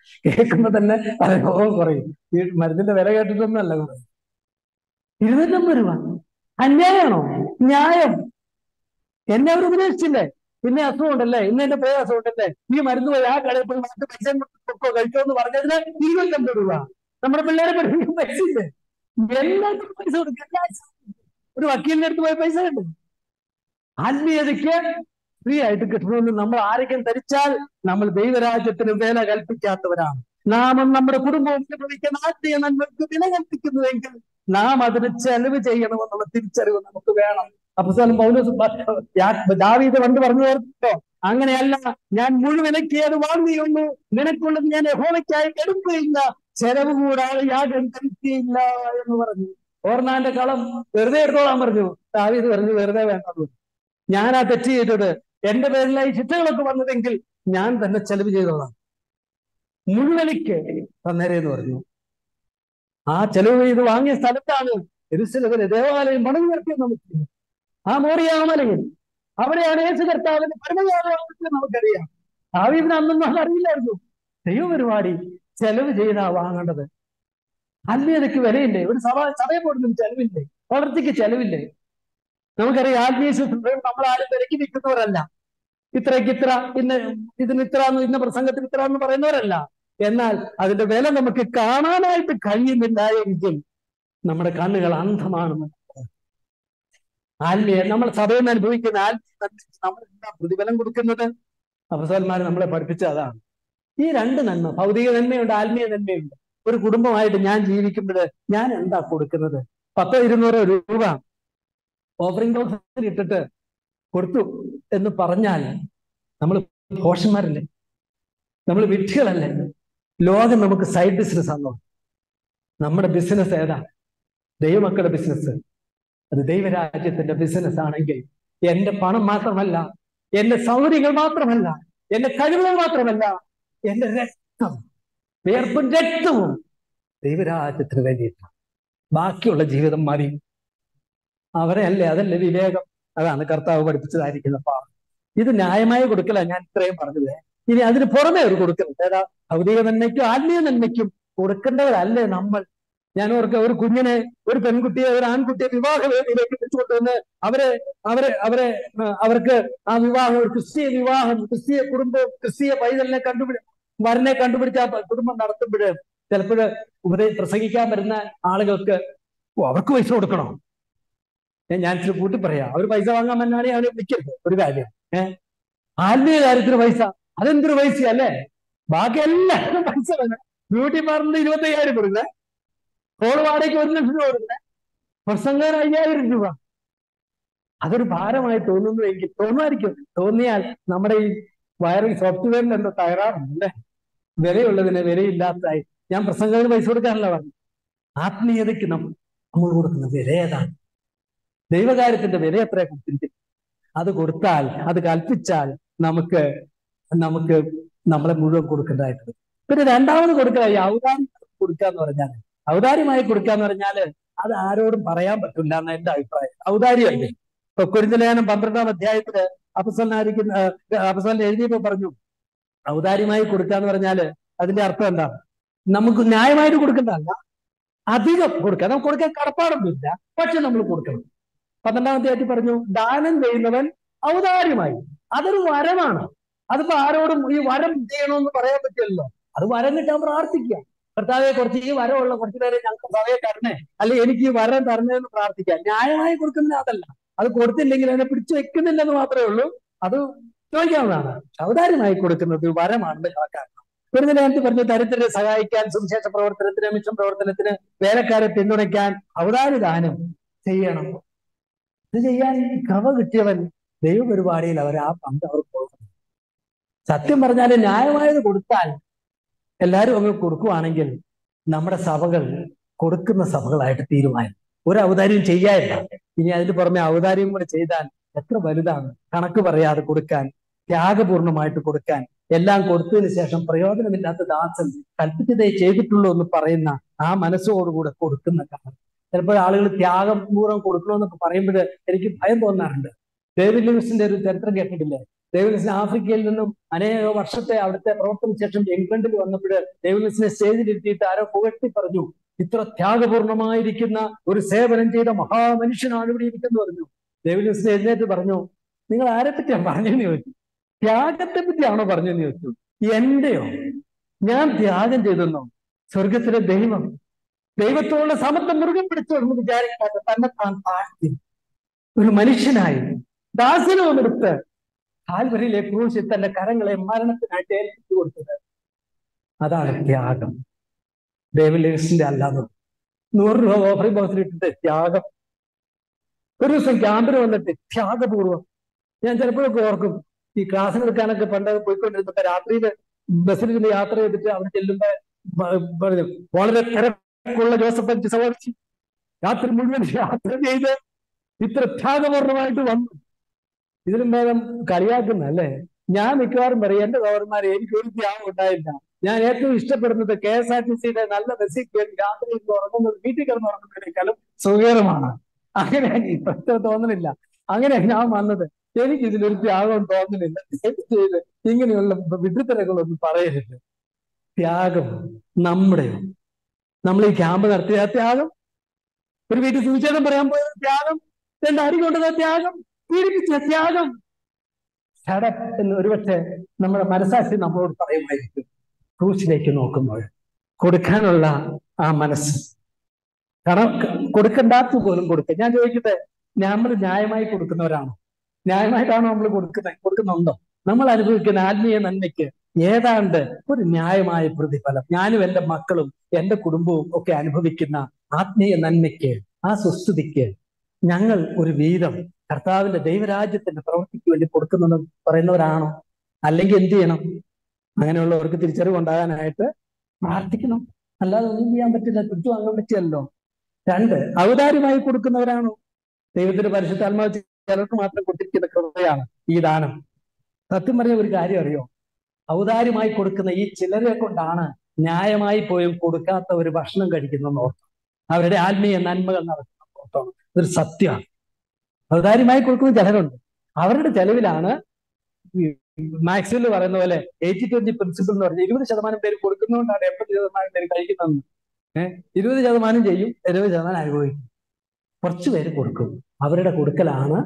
കേൾക്കുമ്പോ തന്നെ അത് രോഗം കുറയും ഈ മരുന്നിന്റെ വില കേട്ടിട്ടൊന്നും അല്ല കുറയും ഇരുന്നൂറ്റമ്പത് രൂപ അന്യായമാണോ ന്യായം എന്നെ അവർ ഉപദേശിച്ചില്ലേ പിന്നെ അസുഖമുണ്ടല്ലേ ഇന്ന് എന്റെ പേര് അസുഖമുണ്ടല്ലേ ഈ മരുന്ന് പോയി ആ കടയിൽ പോയി മറ്റു പൈസ കൊടുക്കോ കഴിച്ചോ എന്ന് പറഞ്ഞതിന് ഇരുപത്തമ്പത് രൂപ നമ്മുടെ പിള്ളേരെ പഠിപ്പിക്കുന്ന പൈസ ഇല്ലേ എല്ലാവർക്കും പൈസ കൊടുക്കും എല്ലാ ആഴ്ചയും. ഒരു വക്കീലിന്റെ അടുത്ത് പോയി പൈസ കിട്ടും ആത്മീയതയ്ക്ക് ഫ്രീ ആയിട്ട് കിട്ടണമെന്ന് നമ്മൾ ആരെങ്കിലും ധരിച്ചാൽ നമ്മൾ ദൈവരാജ്യത്തിന് വില കൽപ്പിക്കാത്തവരാണ് നാം നമ്മുടെ കുടുംബവും അനുഭവിക്കുന്ന ആത്മീയ നന്മയ്ക്ക് വില കൽപ്പിക്കുന്നുവെങ്കിൽ നാം അതിന് ചെലവ് ചെയ്യണമെന്നുള്ള തിരിച്ചറിവ് നമുക്ക് വേണം അപ്പസ്വലം പൗലോസ് പ- യാ- ദാവീദ് പണ്ട് പറഞ്ഞു ഓർത്തോ അങ്ങനെയല്ല ഞാൻ മുഴുവനയ്ക്ക് അത് വാങ്ങുകയുള്ളൂ നിനക്കുള്ളത് ഞാൻ യഹോവയ്ക്കായി എടുക്കുകയില്ല ചെലവ് കൂടാതെ യാഗം കഴിക്കുകയില്ല എന്ന് പറഞ്ഞു ഓർണാന്റെ കളം വെറുതെ എടുത്തോളാൻ പറഞ്ഞു ദാവീദ് പറഞ്ഞു വെറുതെ വേണ്ടത് ഞാൻ ആ തെറ്റ് ചെയ്തത് എന്റെ പേരിലായി ശിക്ഷകളൊക്കെ വന്നതെങ്കിൽ ഞാൻ തന്നെ ചെലവ് ചെയ്തോളാം മുഴുവനിക്ക് തന്നേരെ എന്ന് പറഞ്ഞു ആ ചെലവ് ചെയ്ത് വാങ്ങിയ സ്ഥലത്താണ് എരുസലമിലെ ദേവാലയം പണിതുയർത്തിയത് നമുക്ക് ആ മോറിയാമലയിൽ അവിടെയാണ് യേശു കർത്താവിന്റെ പരമയാഗം നമുക്കറിയാം ദാവീദിന് അന്നൊന്നും അതറിയില്ലായിരുന്നു ദൈവപരിപാടി ചെലവ് ചെയ്താ വാങ്ങേണ്ടത് ആത്മീയതയ്ക്ക് വിലയില്ലേ ഒരു സഭ സഭയെ പോലും ചെലവില്ലേ വളർച്ചയ്ക്ക് ചെലവില്ലേ നമുക്കറിയാം ആത്മീയ ശുശ്രൂഷകൾ നമ്മൾ ആരും വിലക്ക് നിൽക്കുന്നവരല്ല ഇത്രയ്ക്ക് ഇത്ര ഇന്ന് ഇതിന് ഇത്ര എന്ന് ഇന്ന പ്രസംഗത്തിന് ഇത്ര എന്ന് പറയുന്നവരല്ല എന്നാൽ അതിന്റെ വില നമുക്ക് കാണാനായിട്ട് കഴിയുന്നില്ല എങ്കിൽ നമ്മുടെ കണ്ണുകൾ അന്ധമാണെന്ന് ആത്മീയ നമ്മൾ സഭയിൽ നിന്ന് അനുഭവിക്കുന്ന ആത്മീയ നമ്മൾ എന്താ പ്രതിഫലം കൊടുക്കുന്നത് അഫസന്മാർ നമ്മളെ പഠിപ്പിച്ച അതാണ് ഈ രണ്ട് നന്മ ഭൗതിക നന്മയുണ്ട് ആത്മീയ നന്മയുണ്ട് ഒരു കുടുംബമായിട്ട് ഞാൻ ജീവിക്കുമ്പോൾ ഞാൻ എന്താ കൊടുക്കുന്നത് പത്തോ ഇരുന്നൂറോ രൂപ ഓഫറിംഗ് ബോക്സിൽ ഇട്ടിട്ട് കൊടുത്തു എന്ന് പറഞ്ഞാൽ നമ്മൾ ഭോഷന്മാരല്ലേ നമ്മൾ വിഡ്ഢികളല്ലേ ലോകം നമുക്ക് സൈഡ് ബിസിനസ് ആണോ നമ്മുടെ ബിസിനസ് ഏതാ ദൈവമക്കളുടെ ബിസിനസ് അത് ദൈവരാജ്യത്തിന്റെ ബിസിനസ് ആണെങ്കിൽ എന്റെ പണം മാത്രമല്ല എന്റെ സൗകര്യങ്ങൾ മാത്രമല്ല എന്റെ കഴിവുകൾ മാത്രമല്ല എന്റെ രക്തം വിയർപ്പും രക്തവും ദൈവരാജ്യത്തിന് വേണ്ടിയിട്ടാണ് ബാക്കിയുള്ള ജീവിതം മതി അവരെ അല്ലേ അതല്ലേ വിവേകം അതാണ് കർത്താവ് പഠിപ്പിച്ചതായിരിക്കുന്ന പാഠം ഇത് ന്യായമായി കൊടുക്കല ഞാൻ ഇത്രയും പറഞ്ഞത് ഇനി അതിന് പുറമെ ഒരു കൊടുക്കുന്നത് ഏതാ ഭൗതിക നന്മയ്ക്കും ആത്മീയ നന്മയ്ക്കും കൊടുക്കേണ്ടവരല്ലേ നമ്മൾ ഞാൻ ഓർക്ക ഒരു കുഞ്ഞിനെ ഒരു പെൺകുട്ടിയെ ഒരു ആൺകുട്ടിയെ വിവാഹ വേദിയിലേക്ക് വിളിച്ചുകൊണ്ടുവന്ന് അവരെ അവരെ അവരെ ആ, അവർക്ക് ആ വിവാഹം ഒരു ക്രിസ്തീയ വിവാഹം ക്രിസ്തീയ കുടുംബം ക്രിസ്തീയ പൈതലിനെ കണ്ടുപിടി വരനെ കണ്ടുപിടിച്ച ആ കുടുംബം നടത്തുമ്പോൾ ചിലപ്പോൾ ഉപദേ പ്രസംഗിക്കാൻ വരുന്ന ആളുകൾക്ക് ഓ അവർക്ക് പൈസ കൊടുക്കണോ ഏ, ഞാൻ ഇച്ചിരി കൂട്ടി പറയാം അവർ പൈസ വാങ്ങാൻ വന്നാണെ അവനെ വിളിക്കരുത് ഒരു കാര്യം ഏഹ് ആത്മീയ കാര്യത്തിന് പൈസ അതെന്തൊരു പൈസ അല്ലേ ബാക്കി എല്ലാത്തിനും പൈസ വേണം ബ്യൂട്ടി പാർലറിന് ഇരുപത്തി അയ്യായിരം കൊടുക്കുന്നത് ഹോൾ വാടകയ്ക്ക് ഒരു ലക്ഷം രൂപ കൊടുക്കുന്നത് പ്രസംഗം അയ്യായിരം രൂപ അതൊരു ഭാരമായി തോന്നുന്നുവെങ്കിൽ തോന്നുമായിരിക്കും തോന്നിയാൽ നമ്മുടെ ഈ വയറിംഗ് സോഫ്റ്റ്വെയറിൽ എന്തോ തകരാറുണ്ട് അല്ലേ വിലയുള്ളതിന് വിലയില്ലാത്തതായി ഞാൻ പ്രസംഗത്തിന് പൈസ കൊടുക്കാനല്ല പറഞ്ഞു ആത്മീയതയ്ക്ക് നമ്മൾ നമ്മൾ കൊടുക്കുന്ന വില ഏതാണ് ദൈവകാര്യത്തിന്റെ വില എത്ര കൊടുത്തിരിക്കും അത് കൊടുത്താൽ അത് കൽപ്പിച്ചാൽ നമുക്ക് നമുക്ക് നമ്മളെ മുഴുവൻ കൊടുക്കേണ്ടതായിട്ട് വരും പിന്നെ രണ്ടാമത് കൊടുക്കുക ഈ ഔദാര്യം കൊടുക്കുക എന്ന് പറഞ്ഞാൽ ഔദാര്യമായി കൊടുക്കുക എന്ന് പറഞ്ഞാല് അത് ആരോടും പറയാൻ പറ്റില്ല എന്ന എന്റെ അഭിപ്രായം ഔദാര്യമല്ലേ ഇപ്പൊ കുരിന്തലേഖനം പന്ത്രണ്ടാം അധ്യായത്തില് അപസനായിരിക്കുന്ന അപസൻ എഴുതിയപ്പോ പറഞ്ഞു ഔദാര്യമായി കൊടുക്കുക എന്ന് പറഞ്ഞാല് അതിന്റെ അർത്ഥം എന്താ നമുക്ക് ന്യായമായിട്ട് കൊടുക്കേണ്ടതല്ല അധികം കൊടുക്കുക നമുക്ക് കൊടുക്കാൻ കടപ്പാടൊന്നുമില്ല പക്ഷെ നമ്മൾ കൊടുക്കണം പന്ത്രണ്ടാം അധ്യായത്തിൽ പറഞ്ഞു ദാനം ചെയ്യുന്നവൻ ഔദാര്യമായി അതൊരു വരമാണ് അതിപ്പോ ആരോടും ഈ വരം ചെയ്യണമെന്ന് പറയാൻ പറ്റില്ലല്ലോ അത് വരം കിട്ടാൻ പ്രാർത്ഥിക്കുക കർത്താവെ കുറച്ച് ഈ വരമുള്ള കുറച്ചു പേരെ ഞങ്ങൾക്ക് സഭയെ തരണേ അല്ലെ എനിക്ക് ഈ വരം തരണേ എന്ന് പ്രാർത്ഥിക്കാം ന്യായമായി കൊടുക്കുന്ന അതല്ല അത് കൊടുത്തില്ലെങ്കിൽ അതിനെ പിടിച്ചു വെക്കുന്നില്ലെന്ന് മാത്രമേ ഉള്ളൂ അത് ചോദിക്കാവുന്നതാണ് ഔദാര്യമായി കൊടുക്കുന്നത് വരമാണെന്ന് കണക്കാക്കണം ഒരു നേരത്തെ പറഞ്ഞു ദരിദ്രരെ സഹായിക്കാൻ സുവിശേഷ പ്രവർത്തനത്തിന് മിഷൻ പ്രവർത്തനത്തിന് വേലക്കാരെ പിന്തുണയ്ക്കാൻ ഔദാര്യദാനം ചെയ്യണം ഇത് ചെയ്യാൻ കവ കിട്ടിയവൻ ദൈവപരിപാടിയിൽ അവർ ആ പങ്ക് അവർ കൊടുക്കണം സത്യം പറഞ്ഞാൽ ന്യായമായത് കൊടുത്താൽ എല്ലാവരും അങ്ങ് കൊടുക്കുവാണെങ്കിൽ നമ്മുടെ സഭകൾ കൊടുക്കുന്ന സഭകളായിട്ട് തീരുമാനം ഒരു ഔദാര്യം ചെയ്യാനില്ല ഇനി അതിന് പുറമെ ഔദാര്യം കൂടെ ചെയ്താൽ എത്ര വലുതാണ് കണക്ക് പറയാതെ കൊടുക്കാൻ ത്യാഗപൂർണമായിട്ട് കൊടുക്കാൻ എല്ലാം കൊടുത്തതിന് ശേഷം പ്രയോജനമില്ലാത്ത ദാസൻ കൽപ്പിച്ചതേ ചെയ്തിട്ടുള്ളൂ എന്ന് പറയുന്ന ആ മനസ്സോടുകൂടെ കൊടുക്കുന്ന കാലം ചിലപ്പോൾ ആളുകൾ ത്യാഗം പൂർവ്വം കൊടുക്കണമെന്നൊക്കെ പറയുമ്പോൾ എനിക്ക് ഭയം തോന്നാറുണ്ട് ഡേവിഡ് ലിവിസിന്റെ ഒരു ചരിത്രം കേട്ടിട്ടില്ലേ ഡേവിഡ്സിന് ആഫ്രിക്കയിൽ നിന്നും അനേക വർഷത്തെ അവിടുത്തെ പ്രവർത്തന ശേഷം ഇംഗ്ലണ്ടിൽ വന്നപ്പോൾ ഡേവിഡ്സിനെ സ്റ്റേജിലിരുത്തിയിട്ട് ആരോ പുകഴ്ത്തി പറഞ്ഞു ഇത്ര ത്യാഗപൂർണമായിരിക്കുന്ന ഒരു സേവനം ചെയ്ത മഹാമനുഷ്യനാണ് ഇവിടെ ഇരിക്കുന്നു പറഞ്ഞു ഡേവിഡ്സിനെ എഴുന്നേറ്റ് പറഞ്ഞു നിങ്ങൾ ആരെ പറ്റിയാണ് പറഞ്ഞെന്ന് ചോദിച്ചു ത്യാഗത്തെ പറ്റിയാണോ പറഞ്ഞെന്ന് ചോദിച്ചു എന്റെയോ ഞാൻ ത്യാഗം ചെയ്തെന്നോ സ്വർഗത്തിലെ ദൈവം ദൈവത്തോടുള്ള സമത്വം മുറുകെ പിടിച്ചു എന്ന് വിചാരിക്കാതെ തന്നെ താൻ താഴ്ത്തി ഒരു മനുഷ്യനായി ദാസനവുമെടുത്ത് കാൽവരിയിലെ ക്രൂശിൽ തന്റെ കരങ്ങളെ മരണത്തിനായിട്ട് ഏൽപ്പിച്ചു കൊടുത്തത് അതാണ് ത്യാഗം ഡേവിലേഴ്സിന്റെ അല്ലാതെ നൂറ് രൂപ ഓഫറി ബോക്സിൽ ഇട്ടിട്ട് ത്യാഗം ഒരു ദിവസം ക്യാമ്പിന് വന്നിട്ട് ത്യാഗപൂർവ്വം ഞാൻ ചിലപ്പോഴൊക്കെ ഓർക്കും ഈ ക്ലാസ്സിന് എടുക്കാനൊക്കെ പണ്ട് പോയിക്കൊണ്ടിരുന്നപ്പോ രാത്രിയിൽ ബസ്സിലിരുന്ന് യാത്ര ചെയ്തിട്ട് അവിടെ ചെല്ലുമ്പോ ബ- പറഞ്ഞു വളരെ തിരക്കുള്ള ജോസഫ് അഞ്ച് സഹോദരിച്ച് രാത്രി മുഴുവൻ യാത്ര ചെയ്ത് ഇത്ര ത്യാഗപൂർണമായിട്ട് വന്നു ഇതിലും ഭേദം കളിയാക്കുന്ന അല്ലേ ഞാൻ മിക്കവാറും പറയും എന്റെ സഹോദരന്മാരെ എനിക്ക് ഒരു ത്യാഗം ഉണ്ടായില്ല ഞാൻ ഏറ്റവും ഇഷ്ടപ്പെടുന്നത് കെ എസ് ആർ ടി സിയുടെ നല്ല ബസ്സിൽ കയറി രാത്രി ഇരുന്ന് ഉറങ്ങുന്നത് വീട്ടിൽ കിടന്ന് ഉറങ്ങുന്നതിനേക്കാളും സുഖകരമാണ് അങ്ങനെ ഇപ്പോഴത്തെ തോന്നണില്ല അങ്ങനെ ഞാൻ വന്നത് എനിക്ക് ഇതിലൊരു ത്യാഗം തോന്നുന്നില്ല ദയവ് ചെയ്ത് ഇങ്ങനെയുള്ള വിഡ്ഢിത്തരങ്ങളൊന്നും പറയരുത് ത്യാഗം നമ്മുടെയോ നമ്മൾ ഈ ക്യാമ്പ് നടത്തിയ ത്യാഗം ഒരു വീട്ടിൽ സുവിശേഷം പറയാൻ പോയ ത്യാഗം രണ്ട് അരി കൊണ്ടത് ത്യാഗം പീഡിപ്പിച്ച ത്യാഗം ഷടപ്പ് എന്ന് ഒരുപക്ഷെ നമ്മുടെ മനസാക്ഷി നമ്മളോട് പറയുമായിരിക്കും ക്രൂശിലേക്ക് നോക്കുമ്പോൾ കൊടുക്കാനുള്ള ആ മനസ്സ് കാരണം കൊടുക്കണ്ടാത്ത പോലും കൊടുക്കുക ഞാൻ ചോദിക്കട്ടെ നമ്മൾ ന്യായമായി കൊടുക്കുന്നവരാണോ ന്യായമായിട്ടാണോ നമ്മൾ കൊടുക്കുന്നത് കൊടുക്കുന്നുണ്ടോ നമ്മൾ അനുഭവിക്കുന്ന ആത്മീയ നന്മയ്ക്ക് ഏതാണ്ട് ഒരു ന്യായമായ പ്രതിഫലം ഞാനും എൻ്റെ മക്കളും എൻ്റെ കുടുംബവും ഒക്കെ അനുഭവിക്കുന്ന ആത്മീയ നന്മയ്ക്ക് ആ സുസ്ഥിതിക്ക് ഞങ്ങൾ ഒരു വീതം കർത്താവിന്റെ ദൈവരാജ്യത്തിന്റെ പ്രവൃത്തിക്ക് വേണ്ടി കൊടുക്കുന്നെന്ന് പറയുന്നവരാണോ അല്ലെങ്കിൽ എന്ത് ചെയ്യണം അങ്ങനെയുള്ളവർക്ക് തിരിച്ചറിവ് ഉണ്ടാകാനായിട്ട് പ്രാർത്ഥിക്കണം അല്ലാതെ ഒന്നും ചെയ്യാൻ പറ്റില്ല തിരിച്ചു വാങ്ങാൻ പറ്റിയല്ലോ രണ്ട് ഔദാര്യമായി കൊടുക്കുന്നവരാണോ ദൈവത്തിന്റെ പരിശുദ്ധാത്മാവ് ചിലർക്ക് മാത്രം കൊടുത്തിരിക്കുന്ന കൃപയാണ് ഈ ദാനം സത്യം പറഞ്ഞ ഒരു കാര്യം അറിയോ ഔദാര്യമായി കൊടുക്കുന്ന ഈ ചിലരെ കൊണ്ടാണ് ന്യായമായി പോയും കൊടുക്കാത്ത ഒരു ഭക്ഷണം കഴിക്കുന്നതെന്ന് ഓർത്തോ അവരുടെ ആത്മീയ നന്മകൾ നടക്കുന്ന ഓർത്തോണം ഇതൊരു സത്യമാണ് ഔദാര്യമായി കൊടുക്കുന്ന ചിലരുണ്ട് അവരുടെ ചെലവിലാണ് മാക്സിൽ പറയുന്ന പോലെ എയ്റ്റി ട്വന്റി പ്രിൻസിപ്പിൾ എന്ന് പറഞ്ഞാൽ ഇരുപത് ശതമാനം പേര് കൊടുക്കുന്നതുകൊണ്ടാണ് എൺപത് ശതമാനം പേര് കഴിക്കുന്നതെന്ന് ഏഹ് ഇരുപത് ശതമാനം ചെയ്യും എഴുപത് ശതമാനം അനുഭവിക്കും കുറച്ചു പേര് കൊടുക്കും അവരുടെ കൊടുക്കലാണ്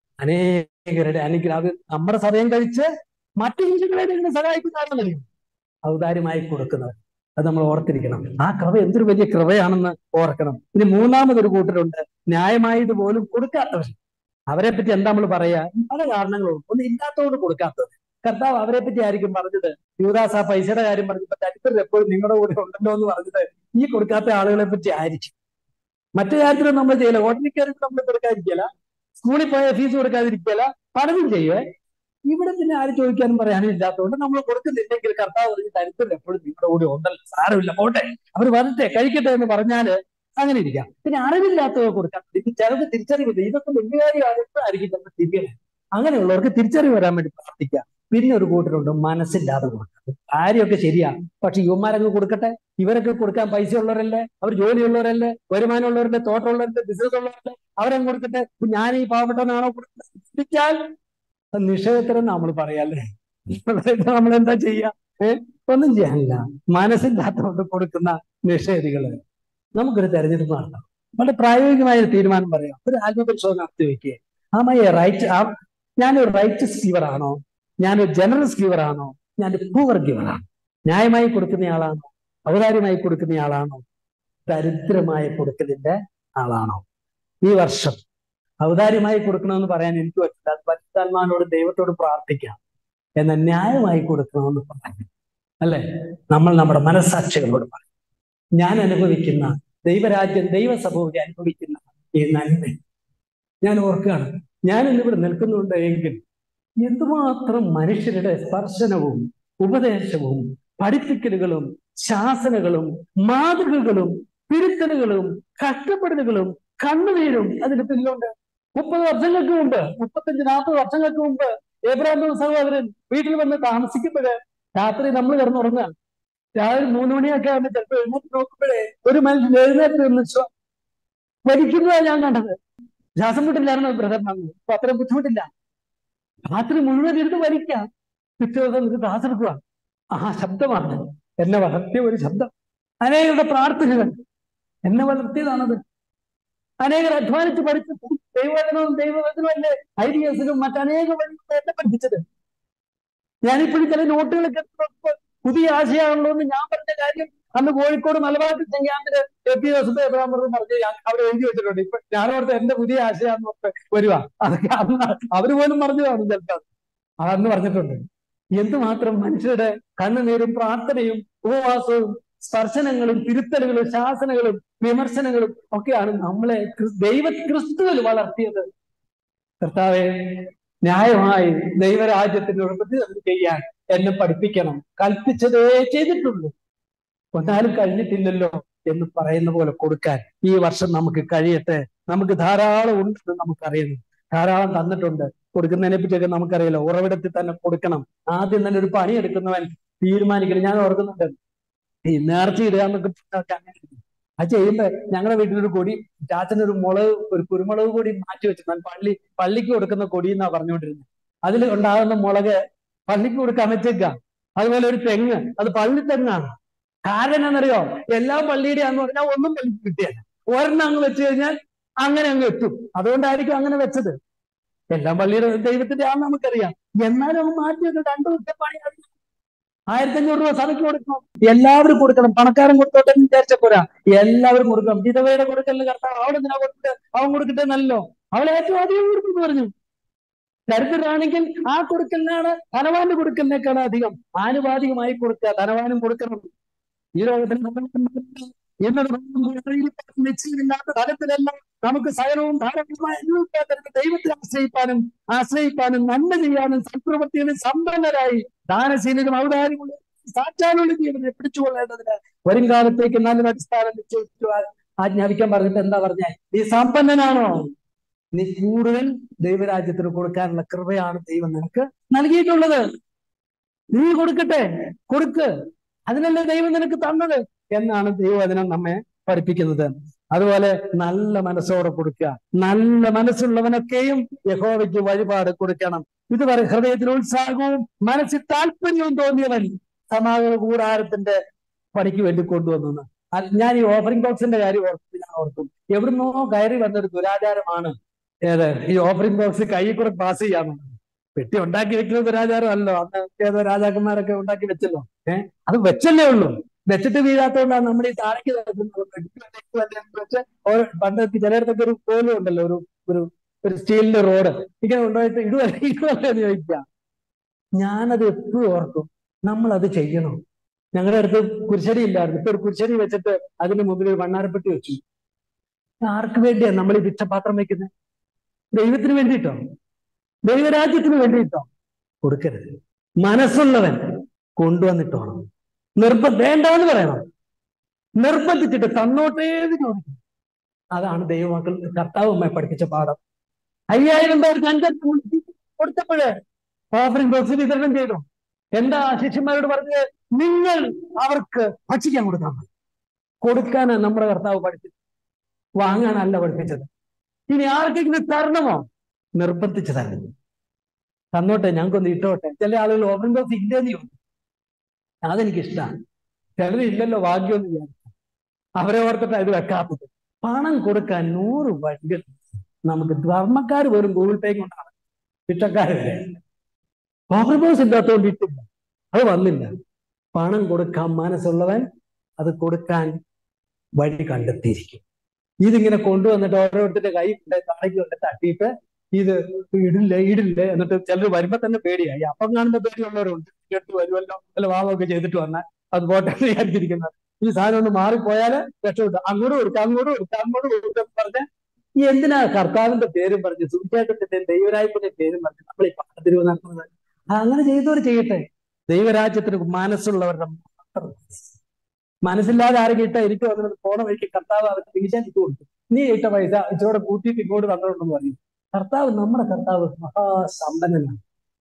അനേകരുടെ അനുഗ്രഹം അത് നമ്മുടെ സമയം കഴിച്ച് മറ്റു ഹിന്ദുക്കളെ നിങ്ങൾ സഹായിക്കുന്നതാണെന്നല്ലോ ഔദാര്യമായി കൊടുക്കുന്നവർ അത് നമ്മൾ ഓർത്തിരിക്കണം ആ കൃപ എന്തൊരു വലിയ കൃപയാണെന്ന് ഓർക്കണം ഇനി മൂന്നാമതൊരു കൂട്ടരുണ്ട് ന്യായമായത് പോലും കൊടുക്കാത്തവർ അവരെ പറ്റി എന്താ നമ്മൾ പറയാ പല കാരണങ്ങളും ഒന്നും ഇല്ലാത്തതുകൊണ്ട് കൊടുക്കാത്തത് കർത്താവ് അവരെ പറ്റി ആയിരിക്കും പറഞ്ഞത് യുവദാസ് ആ പൈസയുടെ കാര്യം പറഞ്ഞപ്പോ ദരിദ്രർ എപ്പോഴും നിങ്ങളുടെ കൂടെ ഉണ്ടല്ലോ എന്ന് പറഞ്ഞത് ഈ കൊടുക്കാത്ത ആളുകളെ പറ്റി ആയിരിക്കും മറ്റു കാര്യത്തിലും നമ്മൾ ചെയ്യില്ല ഹോട്ടലിൽ കയറി നമ്മൾ കൊടുക്കാതിരിക്കല സ്കൂളിൽ പോയ ഫീസ് കൊടുക്കാതിരിക്കല പലതും ചെയ്യുവേ ഇവിടെ പിന്നെ ആരും ചോദിക്കാനും പറയാനും ഇല്ലാത്തതുകൊണ്ട് നമ്മൾ കൊടുക്കുന്നില്ലെങ്കിൽ കർത്താവ് പറഞ്ഞ് ദരിദ്രർ എപ്പോഴും നിങ്ങളുടെ കൂടെ ഉണ്ടല്ലോ സാരമില്ല പോട്ടെ അവർ വരട്ടെ കഴിക്കട്ടെ എന്ന് പറഞ്ഞാല് അങ്ങനെ ഇരിക്കാം പിന്നെ അറിവില്ലാത്തവർ കൊടുക്കാം ഇത് ചിലത് തിരിച്ചറിവില്ല ഇതൊക്കെ വലിയ കാര്യമായിരിക്കും ചിലപ്പോൾ തിരിയണേ അങ്ങനെയുള്ളവർക്ക് തിരിച്ചറിവ് വരാൻ വേണ്ടി പ്രാർത്ഥിക്കാം പിന്നെ ഒരു കൂട്ടരുണ്ട് മനസ്സില്ലാതെ കൊടുക്കാം കാര്യമൊക്കെ ശരിയാ പക്ഷെ യുവമാരങ്ങ് കൊടുക്കട്ടെ ഇവരൊക്കെ കൊടുക്കാൻ പൈസ ഉള്ളവരല്ലേ അവർ ജോലിയുള്ളവരല്ലേ വരുമാനമുള്ളവരല്ലേ തോട്ടമുള്ളവരല്ലേ ബിസിനസ് ഉള്ളവരല്ലേ അവരങ്ങ് കൊടുക്കട്ടെ ഞാൻ ഈ പാവപ്പെട്ടവനാണോ കൊടുക്കാൻ നിഷേധത്തരം നമ്മൾ പറയാല്ലേ നമ്മൾ എന്താ ചെയ്യാ ഏഹ് ഒന്നും ചെയ്യാനില്ല മനസ്സില്ലാത്തതുകൊണ്ട് കൊടുക്കുന്ന നിഷേധികള് നമുക്കൊരു തെരഞ്ഞെടുപ്പ് നടത്താം വളരെ പ്രായോഗികമായ ഒരു തീരുമാനം പറയാം ഒരു ആത്മപരിശോധന നടത്തി വെക്കുക ആമ എ റൈറ്റ് ആ ഞാനൊരു റൈറ്റസ് ഗീവർ ആണോ ഞാനൊരു ജനറസ് ഗീവർ ആണോ ഞാനൊരു പൂവർ ഗീവർ ആണോ ന്യായമായി കൊടുക്കുന്നയാളാണോ ഔദാര്യമായി കൊടുക്കുന്നയാളാണോ ദരിദ്രമായി കൊടുക്കലിന്റെ ആളാണോ ഈ വർഷം ഔദാര്യമായി കൊടുക്കണമെന്ന് പറയാൻ എനിക്ക് പറ്റില്ല അത് പരിശുദ്ധാത്മാവിനോട് ദൈവത്തോട് പ്രാർത്ഥിക്കാം എന്നാൽ ന്യായമായി കൊടുക്കണമെന്ന് പറയാം അല്ലെ നമ്മൾ നമ്മുടെ മനസ്സാക്ഷികളോട് പറയും ഞാൻ അനുഭവിക്കുന്ന ദൈവരാജ്യം ദൈവസഭയുടെ അനുഭവിക്കുന്ന ഈ നന്മ ഞാൻ ഓർക്കുകയാണ് ഞാൻ ഇന്നിവിടെ നിൽക്കുന്നുണ്ട് എങ്കിൽ എന്തുമാത്രം മനുഷ്യരുടെ സ്പർശനവും ഉപദേശവും പഠിപ്പിക്കലുകളും ശാസനകളും മാതൃകകളും തിരുത്തലുകളും കഷ്ടപ്പെടലുകളും കണ്ണുനീരും അതിന് പിന്നിലുണ്ട് മുപ്പത് വർഷങ്ങൾക്ക് മുമ്പ് മുപ്പത്തഞ്ച് നാൽപ്പത് വർഷങ്ങൾക്ക് മുമ്പ് ഏബ്രാഹിം സഹോദരൻ വീട്ടിൽ വന്ന് താമസിക്കുമ്പോഴ് രാത്രി നമ്മൾ കിടന്നുറങ്ങാൻ രാവിലെ മൂന്ന് മണിയൊക്കെ ആകുമ്പോൾ ചിലപ്പോൾ എഴുന്നേറ്റ് നോക്കുമ്പോഴേ ഒരു മനുഷ്യൻ എഴുന്നേറ്റ് നിന്ന് വലിക്കുന്നതാണ് ഞാൻ കണ്ടത് ശ്വാസം മുട്ടില്ലായിരുന്നു ബ്രദർ അപ്പൊ അത്രയും ബുദ്ധിമുട്ടില്ല രാത്രി മുഴുവൻ ഇരുന്ന് വലിക്കാം പിറ്റേ ദിവസം ഇത് ക്ലാസ് എടുക്കുക ആ ശബ്ദമാണ് എന്നെ വളർത്തിയ ഒരു ശബ്ദം അനേകരുടെ പ്രാർത്ഥനകൾ എന്നെ വളർത്തിയതാണത് അനേകർ അധ്വാനിച്ച് പഠിച്ച ദൈവവചനവും ദൈവവചനവും അല്ലേ ഐ ഡി എസിലും മറ്റനേക വഴികളും എന്നെ പഠിപ്പിച്ചത് ഞാനിപ്പോഴും ചില നോട്ടുകളൊക്കെ എടുത്ത് പുതിയ ആശയമാണല്ലോ എന്ന് ഞാൻ പറഞ്ഞ കാര്യം അന്ന് കോഴിക്കോട് മലബാർ ക്രിസ്ത്യൻ ക്യാമ്പില് എ പി ജോസഫ് എബ്രാഹിം പറഞ്ഞു പറഞ്ഞ് ഞാൻ അവിടെ എഴുതി വെച്ചിട്ടുണ്ട് ഇപ്പൊ ഞാനോർത്ത് എന്റെ പുതിയ ആശയമാണെന്ന് ഓർത്ത് വരുക അതൊക്കെ അന്ന് അവര് പോലും പറഞ്ഞു കാണും ചിലപ്പോൾ അതന്ന് പറഞ്ഞിട്ടുണ്ട് എന്തുമാത്രം മനുഷ്യരുടെ കണ്ണുനീരും പ്രാർത്ഥനയും ഉപവാസവും സ്പർശനങ്ങളും തിരുത്തലുകളും ശാസനകളും വിമർശനങ്ങളും ഒക്കെയാണ് നമ്മളെ ക്രിസ്- ദൈവ ക്രിസ്തുവിൽ വളർത്തിയത് കർത്താവെ ന്യായമായി ദൈവരാജ്യത്തിന്റെ പ്രതിനിധി ചെയ്യാൻ എന്നെ പഠിപ്പിക്കണം കൽപ്പിച്ചതേ ചെയ്തിട്ടുള്ളൂ ഒന്നാലും കഴിഞ്ഞിട്ടില്ലല്ലോ എന്ന് പറയുന്ന പോലെ കൊടുക്കാൻ ഈ വർഷം നമുക്ക് കഴിയട്ടെ നമുക്ക് ധാരാളം ഉണ്ടെന്ന് നമുക്കറിയുന്നു ധാരാളം തന്നിട്ടുണ്ട് കൊടുക്കുന്നതിനെ പറ്റിയൊക്കെ നമുക്കറിയാലോ ഉറവിടത്തിൽ തന്നെ കൊടുക്കണം ആദ്യം തന്നെ ഒരു പണി എടുക്കുന്നവൻ തീരുമാനിക്കണം ഞാൻ ഓർക്കുന്നുണ്ട് ഈ നേർച്ച ഇടുക എന്നൊക്കെ പറഞ്ഞൊക്കെ അങ്ങനെ ഇരിക്കും. അത് ചെയ്യുമ്പോ ഞങ്ങളുടെ വീട്ടിലൊരു കൊടി ചാച്ചനൊരു മുളക് ഒരു കുരുമുളക് കൊടി മാറ്റി വെച്ചിട്ടുണ്ട് പള്ളി പള്ളിക്ക് കൊടുക്കുന്ന കൊടി എന്നാ പറഞ്ഞുകൊണ്ടിരുന്നത് അതിൽ ഉണ്ടാകുന്ന മുളക് പള്ളിക്ക് കൊടുക്കാൻ വെച്ചേക്കാം അതുപോലെ ഒരു തെങ്ങ് അത് പള്ളി തെങ്ങാണ് കാരണം എന്നറിയോ എല്ലാ പള്ളിയുടെയാന്ന് പറഞ്ഞാൽ ഒന്നും പള്ളിക്ക് കിട്ടിയല്ല ഒരെണ്ണം അങ്ങ് വെച്ച് കഴിഞ്ഞാൽ അങ്ങനെ അങ്ങ് എത്തും അതുകൊണ്ടായിരിക്കും അങ്ങനെ വെച്ചത് എല്ലാം പള്ളിയുടെ ദൈവത്തിന്റെ ആണെന്ന് നമുക്കറിയാം എന്നാലും അവൻ മാറ്റി വെച്ച് രണ്ടു ദിവസത്തെ പണി അത് ആയിരത്തി അഞ്ഞൂറ് രൂപ സഭയ്ക്ക് കൊടുക്കണം എല്ലാവരും കൊടുക്കണം പണക്കാരൻ കൊടുത്തോട്ടെ എന്ന് വിചാരിച്ച പോരാ എല്ലാവരും കൊടുക്കണം വിധവയുടെ കൊടുക്കലിന് കർത്താവ് അവിടെ എന്തിനാ കൊടുത്തിട്ട് അവൻ കൊടുക്കട്ടെ നല്ലോ അവളെ ഏറ്റവും അധികം കൊടുക്കുന്നു പറഞ്ഞു ദരിദ്രരാണെങ്കിൽ ആ കൊടുക്കലിനാണ് ധനവാന്റെ കൊടുക്കലിനേക്കാൾ അധികം ആനുപാതികമായി കൊടുക്കുക ധനവാനും കൊടുക്കണം ഈ ലോകത്തിൽ നമ്മൾ എന്നത് നിശ്ചയമില്ലാത്ത തലത്തിലെല്ലാം നമുക്ക് സകലവും ധാരാളമായി അനുഭവിക്കാൻ തരുന്ന ദൈവത്തെ ആശ്രയിക്കാനും ആശ്രയിക്കാനും നന്മ ചെയ്യാനും സൽപ്രവൃത്തികളും സമ്പന്നരായി ദാനശീലനും ഔദാര്യമുള്ള സാറ്റാനുള്ള ജീവനെ പിടിച്ചുകൊള്ളേണ്ടതിന് വരും കാലത്തേക്ക് നല്ലൊരു അടിസ്ഥാനം നിശ്ചയിച്ചു ആജ്ഞാപിക്കാൻ പറഞ്ഞിട്ട് എന്താ പറഞ്ഞേ നീ സമ്പന്നനാണോ നീ കൂടുതൽ ദൈവരാജ്യത്തിന് കൊടുക്കാനുള്ള കൃപയാണ് ദൈവം നിനക്ക് നൽകിയിട്ടുള്ളത് നീ കൊടുക്കട്ടെ കൊടുക്ക് അതിനല്ലേ ദൈവം നിനക്ക് തന്നത് എന്നാണ് ദൈവവചനം നമ്മെ പഠിപ്പിക്കുന്നത് അതുപോലെ നല്ല മനസ്സോടെ കൊടുക്കുക നല്ല മനസ്സുള്ളവനൊക്കെയും യഹോവയ്ക്ക് വഴിപാട് കൊടുക്കണം ഇത് പറയും ഹൃദയത്തിൽ ഉത്സാഹവും മനസ്സിൽ താല്പര്യവും തോന്നിയവൻ സമാഗമ കൂടാരത്തിന്റെ പണിക്ക് വേണ്ടി കൊണ്ടുവന്നു അത് ഞാൻ ഈ ഓഫറിംഗ് ബോക്സിന്റെ കാര്യം ഓർക്കും ഞാൻ ഓർക്കും എവിടുന്നോ കയറി വന്നൊരു ദുരാചാരമാണ് ഏത് ഈ ഓഫറിംഗ് ബോക്സ് കൈ കൂടെ പാസ് ചെയ്യാമെന്ന് പെട്ടി ഉണ്ടാക്കി വെക്കുന്ന ദുരാചാരമല്ലോ അന്ന് ഏതോ രാജാക്കന്മാരൊക്കെ ഉണ്ടാക്കി വെച്ചല്ലോ ഏഹ് അത് വെച്ചല്ലേ ഉള്ളൂ വെച്ചിട്ട് വീഴാത്തോണ്ടാണ് നമ്മൾ ഈ താഴേക്ക് വെച്ച് ഓരോ പണ്ട് ചിലയിടത്തൊക്കെ ഒരു കോലും ഉണ്ടല്ലോ ഒരു ഒരു ഒരു സ്റ്റീലിന്റെ റോഡ് ഇങ്ങനെ കൊണ്ടുപോയിട്ട് ഇടുവല്ല ഇടുവല്ല എന്ന് ചോദിക്കാം ഞാനത് എപ്പോഴും ഓർക്കും നമ്മൾ അത് ചെയ്യണം ഞങ്ങളുടെ അടുത്ത് കുരിശടി ഇല്ലായിരുന്നു ഇപ്പൊ ഒരു കുരിശടി വെച്ചിട്ട് അതിന് മുമ്പിൽ ഒരു വണ്ണാരപ്പെട്ടി വെച്ചു ആർക്ക് വേണ്ടിയാ നമ്മൾ ഈ ഭിക്ഷപാത്രം വെക്കുന്നത് ദൈവത്തിന് വേണ്ടിയിട്ടോ ദൈവരാജ്യത്തിന് വേണ്ടിയിട്ടോ കൊടുക്കരുത് മനസ്സുള്ളവൻ കൊണ്ടുവന്നിട്ടോണം നിർബ വേണ്ടെന്ന് പറയണം നിർബന്ധിച്ചിട്ട് തന്നോട്ടേ എന്ന് ചോദിക്കും അതാണ് ദൈവമക്കൾ കർത്താവ് അമ്മയെ പഠിപ്പിച്ച പാഠം അയ്യായിരം പേർക്ക് അഞ്ചെട്ട് കൊടുത്തപ്പോഴേ ഓഫറിംഗ് ബോക്സ് വിതരണം ചെയ്തു എന്താ ശിഷ്യന്മാരോട് പറഞ്ഞത് നിങ്ങൾ അവർക്ക് ഭക്ഷിക്കാൻ കൊടുക്കാൻ മതി കൊടുക്കാനാണ് നമ്മുടെ കർത്താവ് പഠിച്ചത് വാങ്ങാനല്ല പഠിപ്പിച്ചത് ഇനി ആർക്കെങ്കിലും തരണമോ നിർബന്ധിച്ച് തരണം തന്നോട്ടെ ഞങ്ങൾക്കൊന്ന് ഇട്ടോട്ടെ ചില ആളുകൾ ഓഫറിംഗ് ബോക്സ് ഇല്ലെന്ന് ചോദിച്ചു അതെനിക്ക് ഇഷ്ടമാണ് ചിലർ ഇല്ലല്ലോ ഭാഗ്യമൊന്നും വിചാരിച്ചു അവരെ ഓർത്തിട്ട് ഇത് വെക്കാത്തത് പണം കൊടുക്കാൻ നൂറ് വഴികൾ നമുക്ക് ധർമ്മക്കാർ പോലും ഗൂഗിൾ പേ കൊണ്ടാണ് പിറ്റക്കാർ വരെ ഓഫർ ബോക്സ് ഇല്ലാത്തതുകൊണ്ട് ഇട്ടില്ല അത് വന്നില്ല പണം കൊടുക്കാൻ മനസ്സുള്ളവൻ അത് കൊടുക്കാൻ വഴി കണ്ടെത്തിയിരിക്കും ഇതിങ്ങനെ കൊണ്ടുവന്നിട്ട് ഓരോരുത്തരുടെ കൈ കൊണ്ട് താഴേക്ക് കൊണ്ട് തട്ടിയിട്ട് ഇത് ഇടില്ലേ ഇടില്ലേ എന്നിട്ട് ചിലർ വരുമ്പോ തന്നെ പേടിയായി അപ്പം കാണുമ്പോ പേടിയുള്ളവരുണ്ട് കേട്ട് വരുമല്ലോ അല്ല വാവൊക്കെ ചെയ്തിട്ട് വന്നാൽ അത് പോട്ടെ എന്ന് വിചാരിച്ചിരിക്കുന്നത് ഈ സാധനം ഒന്ന് മാറിപ്പോയാല് രക്ഷപ്പെട്ടു അങ്ങോട്ട് കൊടുക്കാം അങ്ങോട്ട് കൊടുക്കാം അങ്ങോട്ട് കൊടുക്കാം എന്ന് പറഞ്ഞ് ഈ എന്തിനാ കർത്താവിന്റെ പേരും പറഞ്ഞ് സുവിശേഷത്തിന്റെ ദൈവരാജ്യത്തിന്റെ പേരും പറഞ്ഞ് നമ്മൾ ഈ പാഠത്തിരിവ് നടത്തുന്നത് അങ്ങനെ ചെയ്തവർ ചെയ്യട്ടെ ദൈവരാജ്യത്തിന് മനസ്സുള്ളവരുടെ മാത്രം മനസ്സില്ലാതെ ആരെങ്കിലും ഇട്ട എനിക്ക് വന്നത് പോണ വഴിക്ക് കർത്താവ് അവർക്ക് വീശാൻ ഇട്ട് കൊടുത്തു നീ ഇട്ട പൈസ ഇച്ചിരൂടെ കൂട്ടിയിട്ട് ഇങ്ങോട്ട് തന്നിട്ടുണ്ടെന്ന് പറയും കർത്താവ് നമ്മുടെ കർത്താവ് മഹാസമ്പന്നനാണ്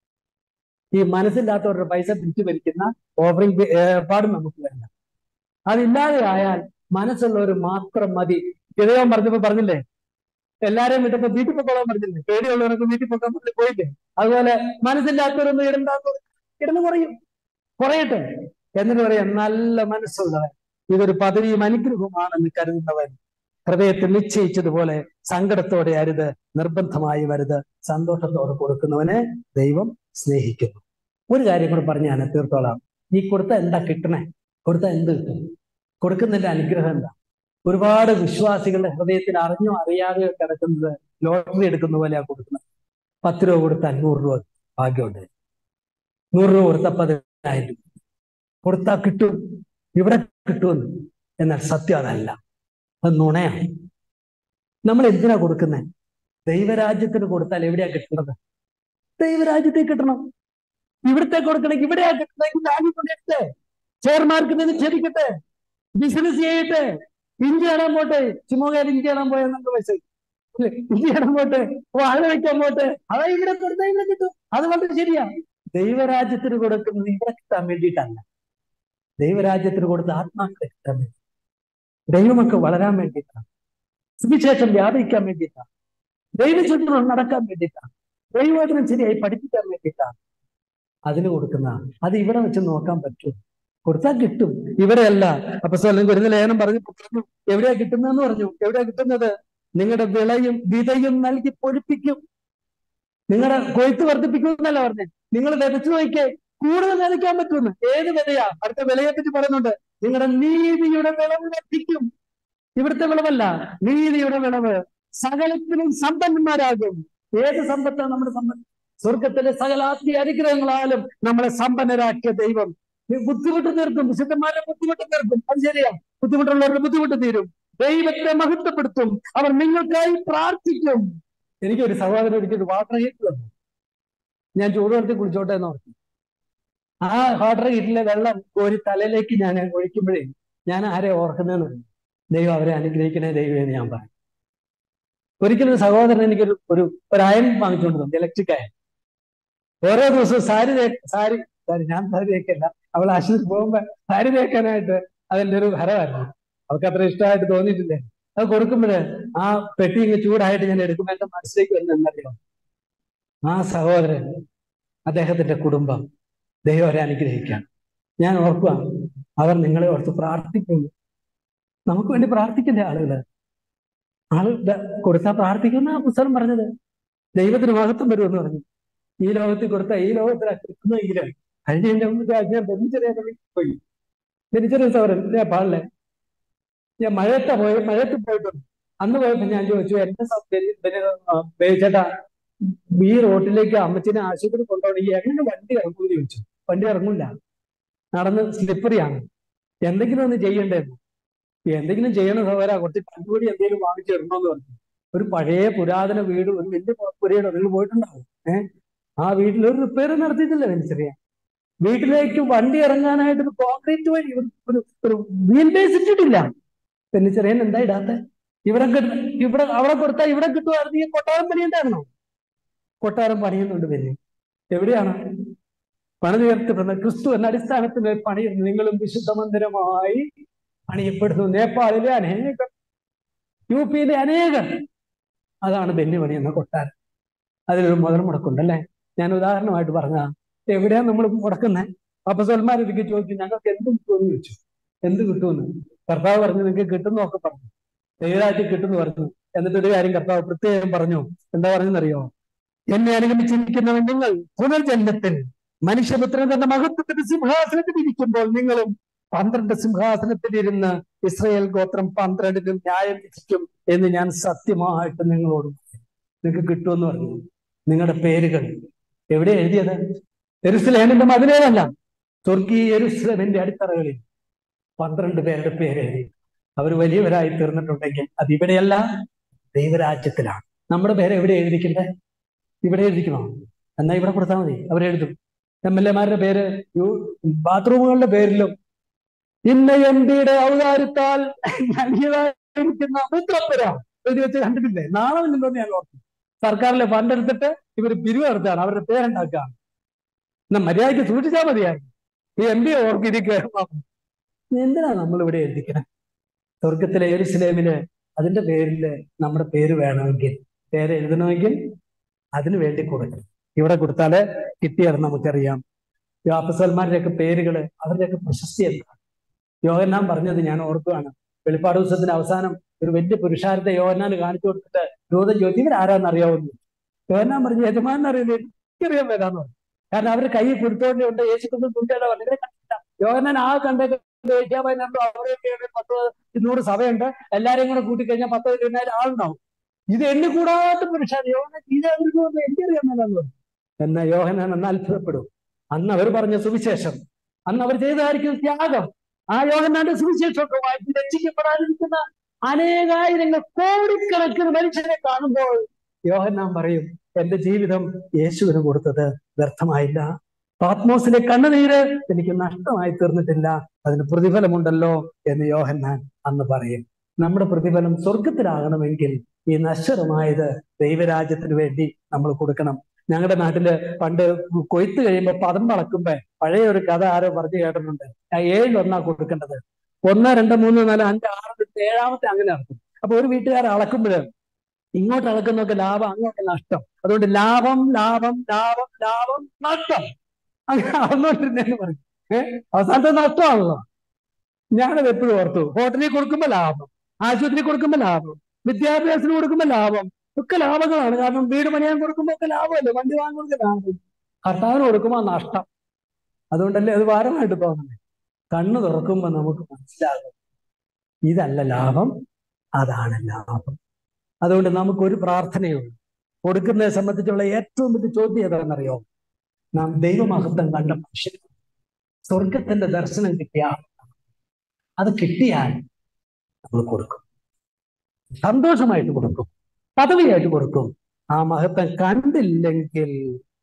ഈ മനസ്സില്ലാത്തവരുടെ പൈസ തിരിച്ചു ഭരിക്കുന്ന ഓഫറിംഗ് ഏർപ്പാടും നമുക്ക് വേണ്ട അതില്ലാതെ ആയാൽ മനസ്സുള്ളവർ മാത്രം മതി ഇതയം പറഞ്ഞപ്പോ പറഞ്ഞില്ലേ എല്ലാരെയും വിട്ടപ്പോ വീട്ടിൽ പൊക്കോളാൻ പറഞ്ഞില്ലേ പേടിയുള്ളവരൊക്കെ വീട്ടിൽ പൊക്കാൻ പറഞ്ഞ് പോയില്ലേ അതുപോലെ മനസ്സില്ലാത്തവരൊന്നും ഇടണ്ടാന്ന് ഇടന്ന് കുറയും കുറയട്ടെ എന്നിട്ട് പറയാം നല്ല മനസ്സുള്ളവൻ ഇതൊരു പദവിയും അനുഗ്രഹവുമാണെന്ന് കരുതുന്നവൻ ഹൃദയത്തിൽ നിശ്ചയിച്ചതുപോലെ സങ്കടത്തോടെ അരുത് നിർബന്ധമായി വരുത് സന്തോഷത്തോടെ കൊടുക്കുന്നവനെ ദൈവം സ്നേഹിക്കുന്നു ഒരു കാര്യം കൂടെ പറഞ്ഞ് ഞാൻ തീർത്തോളാം ഈ കൊടുത്ത എന്താ കിട്ടണേ കൊടുത്ത എന്ത് കിട്ടും കൊടുക്കുന്നതിന്റെ അനുഗ്രഹം എന്താ ഒരുപാട് വിശ്വാസികളുടെ ഹൃദയത്തിൽ അറിഞ്ഞോ അറിയാതെയോ കിടക്കുന്നത് ലോട്ടറി എടുക്കുന്ന പോലെയാ കൊടുക്കുന്നത് പത്ത് രൂപ കൊടുത്ത അഞ്ഞൂറ് രൂപ ഭാഗ്യമുണ്ട് നൂറ് രൂപ കൊടുത്ത പതിനായിരം രൂപ കൊടുത്താൽ കിട്ടും ഇവിടെ കിട്ടുമെന്ന് എന്നാൽ സത്യം അതല്ല അത് നുണയാണ് നമ്മൾ എന്തിനാ കൊടുക്കുന്നത് ദൈവരാജ്യത്തിന് കൊടുത്താൽ എവിടെയാ കിട്ടുന്നത് ദൈവരാജ്യത്തെ കിട്ടണം ഇവിടുത്തെ കൊടുക്കണമെങ്കിൽ ഇവിടെയാ കിട്ടണമെങ്കിൽ രാജ്യം കൊണ്ടെടുത്തേ ചെയർമാർക്ക് നിക്ഷേപിക്കട്ടെ ബിസിനസ് ചെയ്യട്ടെ ഇന്ത്യ കാണാൻ പോട്ടെ ചുമകാർ ഇന്ത്യ കാണാൻ പോയ നമുക്ക് പൈസ ഇന്ത്യ കാണാൻ പോട്ടെ വാഴ വയ്ക്കാൻ പോട്ടെ അതാ ഇവിടെ കൊടുത്താൽ ഇവിടെ കിട്ടും അത് വളരെ ശരിയാ ദൈവരാജ്യത്തിന് കൊടുക്കുന്നത് ഇവിടെ കിട്ടാൻ വേണ്ടിയിട്ടല്ല ദൈവരാജ്യത്തിന് കൊടുത്ത ആത്മാക്കളെ കിട്ടാൻ വേണ്ടി ദൈവമൊക്കെ വളരാൻ വേണ്ടിയിട്ടാണ് സുവിശേഷം വ്യാപിക്കാൻ വേണ്ടിയിട്ടാണ് ദൈവചിന്തനം നടക്കാൻ വേണ്ടിയിട്ടാണ് ദൈവവചനം ശരിയായി പഠിപ്പിക്കാൻ വേണ്ടിയിട്ടാണ് അതിന് കൊടുക്കുന്ന അത് ഇവിടെ വെച്ച് നോക്കാൻ പറ്റും കൊടുത്താൽ കിട്ടും ഇവിടെയല്ല അപ്പൊ സ്വലം ഒരു ലേഖനം പറഞ്ഞു പറഞ്ഞു എവിടെയാ കിട്ടുന്നതെന്ന് പറഞ്ഞു എവിടെയാ കിട്ടുന്നത് നിങ്ങളുടെ വിളയും വിതയും നൽകി പൊലിപ്പിക്കും നിങ്ങളുടെ കൊയ്ത്ത് വർദ്ധിപ്പിക്കും എന്നല്ല പറഞ്ഞേ നിങ്ങൾ വിതച്ചു നോക്കിയേ കൂടുതൽ വിതയ്ക്കാൻ പറ്റുമെന്ന് ഏത് വിലയാ അടുത്ത വിലയെ പറ്റി പറയുന്നുണ്ട് നിങ്ങളുടെ നീതിയുടെ വിളവ് വർദ്ധിക്കും ഇവിടുത്തെ വിളവല്ല നീതിയുടെ വിളവ് സകലത്തിനും സമ്പന്നന്മാരാകും ഏത് സമ്പത്താണ് നമ്മുടെ സമ്പത്ത് സ്വർഗത്തിലെ സകലാത്മീയ അനുഗ്രഹങ്ങളാലും നമ്മളെ സമ്പന്നരാക്കിയ ദൈവം ബുദ്ധിമുട്ട് തീർക്കും വിശുദ്ധന്മാരെ ബുദ്ധിമുട്ട് തീർക്കും അത് ശരിയാ ബുദ്ധിമുട്ടുള്ളവരുടെ ബുദ്ധിമുട്ട് തീരും ദൈവത്തെ മഹത്വപ്പെടുത്തും അവർ നിങ്ങൾക്കായി പ്രാർത്ഥിക്കും എനിക്ക് ഒരു സഹോദരൻ ഒരിക്കൽ വാട്ടർ ഹീറ്റർ തന്നു ഞാൻ ചൂടുവെള്ളത്തിൽ കുളിച്ചോട്ടെ എന്ന് ഓർത്തു ആ വാട്ടർ ഹീറ്ററിലെ വെള്ളം കോരി തലയിലേക്ക് ഞാൻ ഒഴിക്കുമ്പോഴേ ഞാൻ ആരെ ഓർക്കുന്നതെന്ന് പറഞ്ഞു ദൈവം അവരെ അനുഗ്രഹിക്കണേ ദൈവം എന്ന് ഞാൻ പറഞ്ഞു ഒരിക്കലും ഒരു സഹോദരൻ എനിക്കൊരു ഒരു ഒരു അയൺ വാങ്ങിച്ചുകൊണ്ട് തന്നു ഇലക്ട്രിക് അയൺ ഓരോ ദിവസവും സാരി തേ സാരി സാരി ഞാൻ സാരി തേക്കല്ല അവൾ ആശുപത്രി പോകുമ്പോ സാരി തേക്കാനായിട്ട് അതിന്റെ ഒരു ഹരമായിരുന്നു അവൾക്ക് അത്ര ഇഷ്ടമായിട്ട് തോന്നിയിട്ടില്ലേ അത് കൊടുക്കുമ്പോഴേ ആ പെട്ടി ഇങ്ങ് ചൂടായിട്ട് ഞാൻ എടുക്കുമ്പോൾ എന്റെ മനസ്സിലേക്ക് വരുന്ന എന്നറിയാം ആ സഹോദരൻ അദ്ദേഹത്തിന്റെ കുടുംബം ദൈവം അവരെ അനുഗ്രഹിക്കാം ഞാൻ ഓർക്കുക അവർ നിങ്ങളെ ഓർത്ത് പ്രാർത്ഥിക്കുന്നു നമുക്ക് വേണ്ടി പ്രാർത്ഥിക്കണ്ടേ ആളുകള് ആള് കൊടുത്താൽ പ്രാർത്ഥിക്കുന്ന ആ പുസ്തകം പറഞ്ഞത് ദൈവത്തിന് മഹത്വം വരുമെന്ന് പറഞ്ഞു ഈ ലോകത്തിൽ കൊടുത്ത ഈ ലോകത്തിൽ കിട്ടുന്നെങ്കിലും കഴിഞ്ഞ ഞാൻ ബെഞ്ചറിയ പോയി ബെഞ്ചറിയ സൗരൻ ഞാൻ പാടില്ലേ ഞാൻ മഴയത്ത പോയി മഴയത്ത് പോയിട്ടുണ്ട് അന്ന് പോയപ്പോ ഞാൻ ചോദിച്ചു എന്റെ ചേട്ടാ ഈ റോട്ടിലേക്ക് അമ്മച്ചിനെ ആശുപത്രി കൊണ്ടുപോകണമെങ്കിൽ എങ്ങനെ വണ്ടി ഇറങ്ങുമെന്ന് ചോദിച്ചു വണ്ടി ഇറങ്ങൂല നടന്ന് സ്ലിപ്പറിയാണ് എന്തെങ്കിലും ഒന്ന് ചെയ്യണ്ടേന്ന് എന്തെങ്കിലും ചെയ്യണ സഹോദര കുറച്ച് കണ്ടുപിടി എന്തെങ്കിലും വാങ്ങിച്ചിടണമെന്ന് പറഞ്ഞു ഒരു പഴയ പുരാതന വീട് ഒരു വലിയ പുരയുടെ നിങ്ങൾ പോയിട്ടുണ്ടാവും ഏഹ് ആ വീട്ടിൽ ഒരു റിപ്പയർ നടത്തിയിട്ടില്ല വെഞ്ചറിയ വീട്ടിലേക്ക് വണ്ടി ഇറങ്ങാനായിട്ട് ഒരു കോൺക്രീറ്റ് വഴി ഒരു ഒരു വീൽ ബേസ് ഇട്ടിട്ടില്ല വെഞ്ചറിയൻ എന്താ ഇടാത്ത ഇവിടെ ഇവിടെ അവിടെ കൊടുത്താൽ ഇവിടെ കിട്ടുമായിരുന്നെങ്കിൽ കൊട്ടാരം പണിയുണ്ടായിരുന്നോ കൊട്ടാരം പണിയുന്നുണ്ട് പിന്നെ എവിടെയാണ് പണി ഉയർത്തപ്പെടുന്ന ക്രിസ്തു എന്ന അടിസ്ഥാനത്തിൽ പണിയുന്നു നിങ്ങളും വിശുദ്ധ മന്ദിരമായി പണിയപ്പെടുന്നു നേപ്പാളിലെ അനേകം യു പിയിലെ അനേകം അതാണ് ബെന്നി എന്ന കൊട്ടാരം അതിലൊരു മുതൽ മുടക്കുണ്ടല്ലേ ഞാൻ ഉദാഹരണമായിട്ട് പറഞ്ഞ എവിടെയാ നമ്മൾ മുടക്കുന്നത് അപ്പൊ സൽമാരൊക്കെ ചോദിക്കും ഞങ്ങൾക്ക് എന്ത് കിട്ടുമെന്ന് ചോദിച്ചു എന്ത് കിട്ടുമെന്ന് കർത്താവ് പറഞ്ഞു നിങ്ങൾക്ക് കിട്ടുന്നൊക്കെ പറഞ്ഞു ദൈവരാജ്യം കിട്ടുന്നു പറഞ്ഞു എന്നിട്ട് ഒരു കാര്യം കർത്താവ് പ്രത്യേകം പറഞ്ഞു എന്താ പറഞ്ഞെന്നറിയോ എന്നെ അനുഗമിച്ചിരിക്കുന്നവൻ നിങ്ങൾ പുനർജന്മത്തിൽ മനുഷ്യപുത്രൻ തന്റെ മഹത്വത്തിന്റെ സിംഹാസനത്തിൽ ഇരിക്കുമ്പോൾ നിങ്ങളും പന്ത്രണ്ട് സിംഹാസനത്തിൽ ഇരുന്ന് ഇസ്രയേൽ ഗോത്രം പന്ത്രണ്ടിനും ന്യായം വിധിക്കും എന്ന് ഞാൻ സത്യമായിട്ട് നിങ്ങളോട് നിങ്ങൾക്ക് കിട്ടുമെന്ന് പറഞ്ഞു നിങ്ങളുടെ പേരുകൾ എവിടെ എഴുതിയത് എരുസലേമിന്റെ മതിലേതല്ല സ്വർഗീയ എരുസലേമിന്റെ അടിത്തറകളിൽ പന്ത്രണ്ട് പേരുടെ പേര് എഴുതി അവർ വലിയവരായി തീർന്നിട്ടുണ്ടെങ്കിൽ അത് ഇവിടെയല്ല ദൈവരാജ്യത്തിലാണ് നമ്മുടെ പേര് എവിടെ എഴുതിക്കണ്ടേ ഇവിടെ എഴുതിക്കണോ എന്നാ ഇവിടെ കൊടുത്താൽ മതി അവരെഴുതും എം എൽ എമാരുടെ പേര് ബാത്റൂമുകളുടെ പേരിലും ഇന്ന എം പിയുടെ ഔദാര്യത്താൽ നൽകിയതായിരിക്കുന്ന മുദ്രപ്പുര എഴുതി വെച്ച് കണ്ടിട്ടില്ലേ നാളെ ഇല്ലെന്ന് ഞാൻ ഓർത്തു സർക്കാരിലെ ഫണ്ട് എടുത്തിട്ട് ഇവർ പിരിവ് നടത്തുകയാണ് അവരുടെ പേരുണ്ടാക്കുകയാണ് എന്നാ മര്യാദയ്ക്ക് സൂക്ഷിച്ചാൽ മതിയായിരുന്നു ഈ എം പി ഓർക്കിരിക്കുക എന്തിനാ നമ്മൾ ഇവിടെ എഴുതിക്കണേ സ്വർഗത്തിലെ എരുസലേമില് അതിന്റെ പേരിൽ നമ്മുടെ പേര് വേണമെങ്കിൽ പേര് എഴുതണമെങ്കിൽ അതിനു വേണ്ടി കൊടുക്കും ഇവിടെ കൊടുത്താല് കിട്ടിയത് നമുക്കറിയാം യാപ്പസന്മാരുടെയൊക്കെ പേരുകള് അവരുടെയൊക്കെ പ്രശസ്തി എന്താണ് യോഹന്നാൻ പറഞ്ഞത് ഞാൻ ഓർക്കുകയാണ് വെളിപ്പാട് ദിവസത്തിന്റെ അവസാനം ഒരു വലിയ പുരുഷാരത്തെ യോഹന്നാന് കാണിച്ചു കൊടുത്തിട്ട് രോധം ചോദിച്ചു ഇവരാരാന്ന് അറിയാവുന്നു യോഹന്നാൻ പറഞ്ഞു യജമാൻ അറിയില്ല എനിക്കറിയാൻ വരാന്ന് പറഞ്ഞു കാരണം അവര് കൈ കൊടുത്തോണ്ട് ഉണ്ട് യേശുക്രിസ്തു തുണ്ടിയുടെ പറഞ്ഞു ഇവരെ കണ്ടില്ല യോഹന്നാൻ ആ കണ്ടേക്ക് ഏഷ്യാപതിനുണ്ടോ അവിടെയൊക്കെ ഒരു പത്ത് ഇരുന്നൂറ് സഭയുണ്ട് എല്ലാരെയും കൂടെ കൂട്ടിക്കഴിഞ്ഞാൽ പത്ത് ഇരുപതിനായിരം ആളുണ്ടാവും ഇത് എണ്ണി കൂടാത്ത പുരുഷൻ യോഹനാൻ ഇത് അവർക്ക് എനിക്കറിയാൻ മേലെന്ന് പറഞ്ഞു എന്നാ യോഹനാൻ അന്ന് അത്ഭുതപ്പെടും അന്ന് അവർ പറഞ്ഞ സുവിശേഷം അന്ന് അവർ ചെയ്തതായിരിക്കും ത്യാഗം ആ യോഹന്നാന്റെ സുവിശേഷമൊക്കെ വായിച്ച് രക്ഷിക്കപ്പെടാതിരിക്കുന്ന അനേകായിരങ്ങൾ കോടിക്കണക്കിന് മനുഷ്യരെ കാണുമ്പോൾ യോഹന്നാൻ പറയും എന്റെ ജീവിതം യേശുവിന് കൊടുത്തത് വ്യർത്ഥമായില്ല പാത്മോസിലെ കണ്ണുനീര് എനിക്ക് നഷ്ടമായി തീർന്നിട്ടില്ല അതിന് പ്രതിഫലമുണ്ടല്ലോ എന്ന് യോഹന്നാൻ അന്ന് പറയും നമ്മുടെ പ്രതിഫലം സ്വർഗത്തിലാകണമെങ്കിൽ ഈ നശ്വരമായത് ദൈവരാജ്യത്തിന് വേണ്ടി നമ്മൾ കൊടുക്കണം ഞങ്ങളുടെ നാട്ടില് പണ്ട് കൊയ്ത്ത് കഴിയുമ്പോ പദം വളക്കുമ്പോ പഴയ ഒരു കഥ ആരോ പറഞ്ഞു കേട്ടിട്ടുണ്ട് ആ ഏഴിലൊന്നാ കൊടുക്കേണ്ടത് ഒന്ന് രണ്ട് മൂന്ന് നാല് അഞ്ച് ആറ് എട്ട് ഏഴാമത്തെ അങ്ങനെ അളക്കും അപ്പൊ ഒരു വീട്ടുകാർ അളക്കുമ്പോൾ ഇങ്ങോട്ട് അളക്കുന്നൊക്കെ ലാഭം അങ്ങോട്ട് നഷ്ടം അതുകൊണ്ട് ലാഭം ലാഭം ലാഭം ലാഭം നഷ്ടം അങ്ങനെ അളന്നോണ്ടിരുന്നേന്ന് പറയും ഏഹ് അവസാനത്തെ നഷ്ടമാണല്ലോ ഞാനത് എപ്പോഴും ഓർത്തു ഹോട്ടലിൽ കൊടുക്കുമ്പോ ലാഭം ആശുപത്രി കൊടുക്കുമ്പോ ലാഭം വിദ്യാഭ്യാസത്തിന് കൊടുക്കുമ്പോ ലാഭം ഒക്കെ ലാഭങ്ങളാണ് കാരണം വീട് പണിയാൻ കൊടുക്കുമ്പോ ഒക്കെ ലാഭമല്ലേ വണ്ടി വാങ്ങുമ്പോൾ ലാഭം കർത്താവിന് കൊടുക്കുമ്പോൾ നഷ്ടം അതുകൊണ്ടല്ലേ അത് ഭാരമായിട്ട് തോന്നുന്നത് കണ്ണ് തുറക്കുമ്പോ നമുക്ക് മനസ്സിലാകും ഇതല്ല ലാഭം അതാണ് ലാഭം അതുകൊണ്ട് നമുക്കൊരു പ്രാർത്ഥനയുള്ളൂ കൊടുക്കുന്നതിനെ സംബന്ധിച്ചുള്ള ഏറ്റവും വലിയ ചോദ്യം ഏതാണെന്നറിയോ നാം ദൈവമഹത്വം കണ്ട മനുഷ്യൻ സ്വർഗത്തിന്റെ ദർശനം കിട്ടിയാൽ അത് കിട്ടിയാൽ നമ്മൾ കൊടുക്കും സന്തോഷമായിട്ട് കൊടുക്കും പദവിയായിട്ട് കൊടുക്കും ആ മഹത്വം കണ്ടില്ലെങ്കിൽ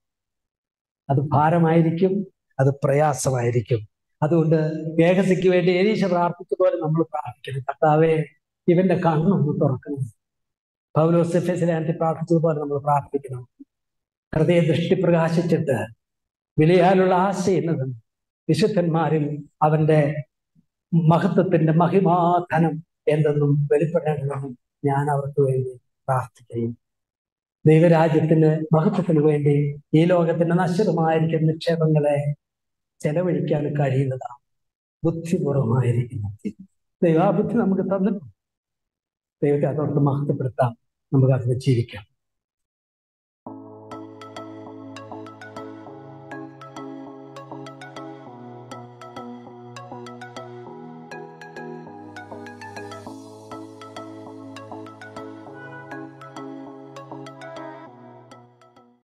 അത് ഭാരമായിരിക്കും അത് പ്രയാസമായിരിക്കും അതുകൊണ്ട് ഏകസിക്ക് വേണ്ടി ഏരീശ പ്രാർത്ഥിച്ചതുപോലെ നമ്മൾ പ്രാർത്ഥിക്കണം കർത്താവെ ഇവന്റെ കണ്ണൊന്ന് തുറക്കണം പൗലോസിഫസിലെ ആന്റി പ്രാർത്ഥിച്ചതുപോലെ നമ്മൾ പ്രാർത്ഥിക്കണം ഹൃദയ ദൃഷ്ടി പ്രകാശിച്ചിട്ട് വിലയാലുള്ള ആശ എന്നതും വിശുദ്ധന്മാരിൽ അവന്റെ മഹത്വത്തിന്റെ മഹിമാധനം എന്തെന്നും വെളിപ്പെടണമെന്നും ഞാൻ അവർക്ക് വേണ്ടി പ്രാർത്ഥിക്കുകയും ദൈവരാജ്യത്തിന് മഹത്വത്തിന് വേണ്ടി ഈ ലോകത്തിന്റെ നശ്വരമായിരിക്കുന്ന നിക്ഷേപങ്ങളെ ചെലവഴിക്കാൻ കഴിയുന്നതാണ് ബുദ്ധിപൂർവമായിരിക്കുന്നു ദൈവ ആ ബുദ്ധി നമുക്ക് തന്നിട്ടുണ്ട് ദൈവത്തെ അതോർത്ത് മഹത്വപ്പെടുത്താം നമുക്ക് അതിനെ ജീവിക്കാം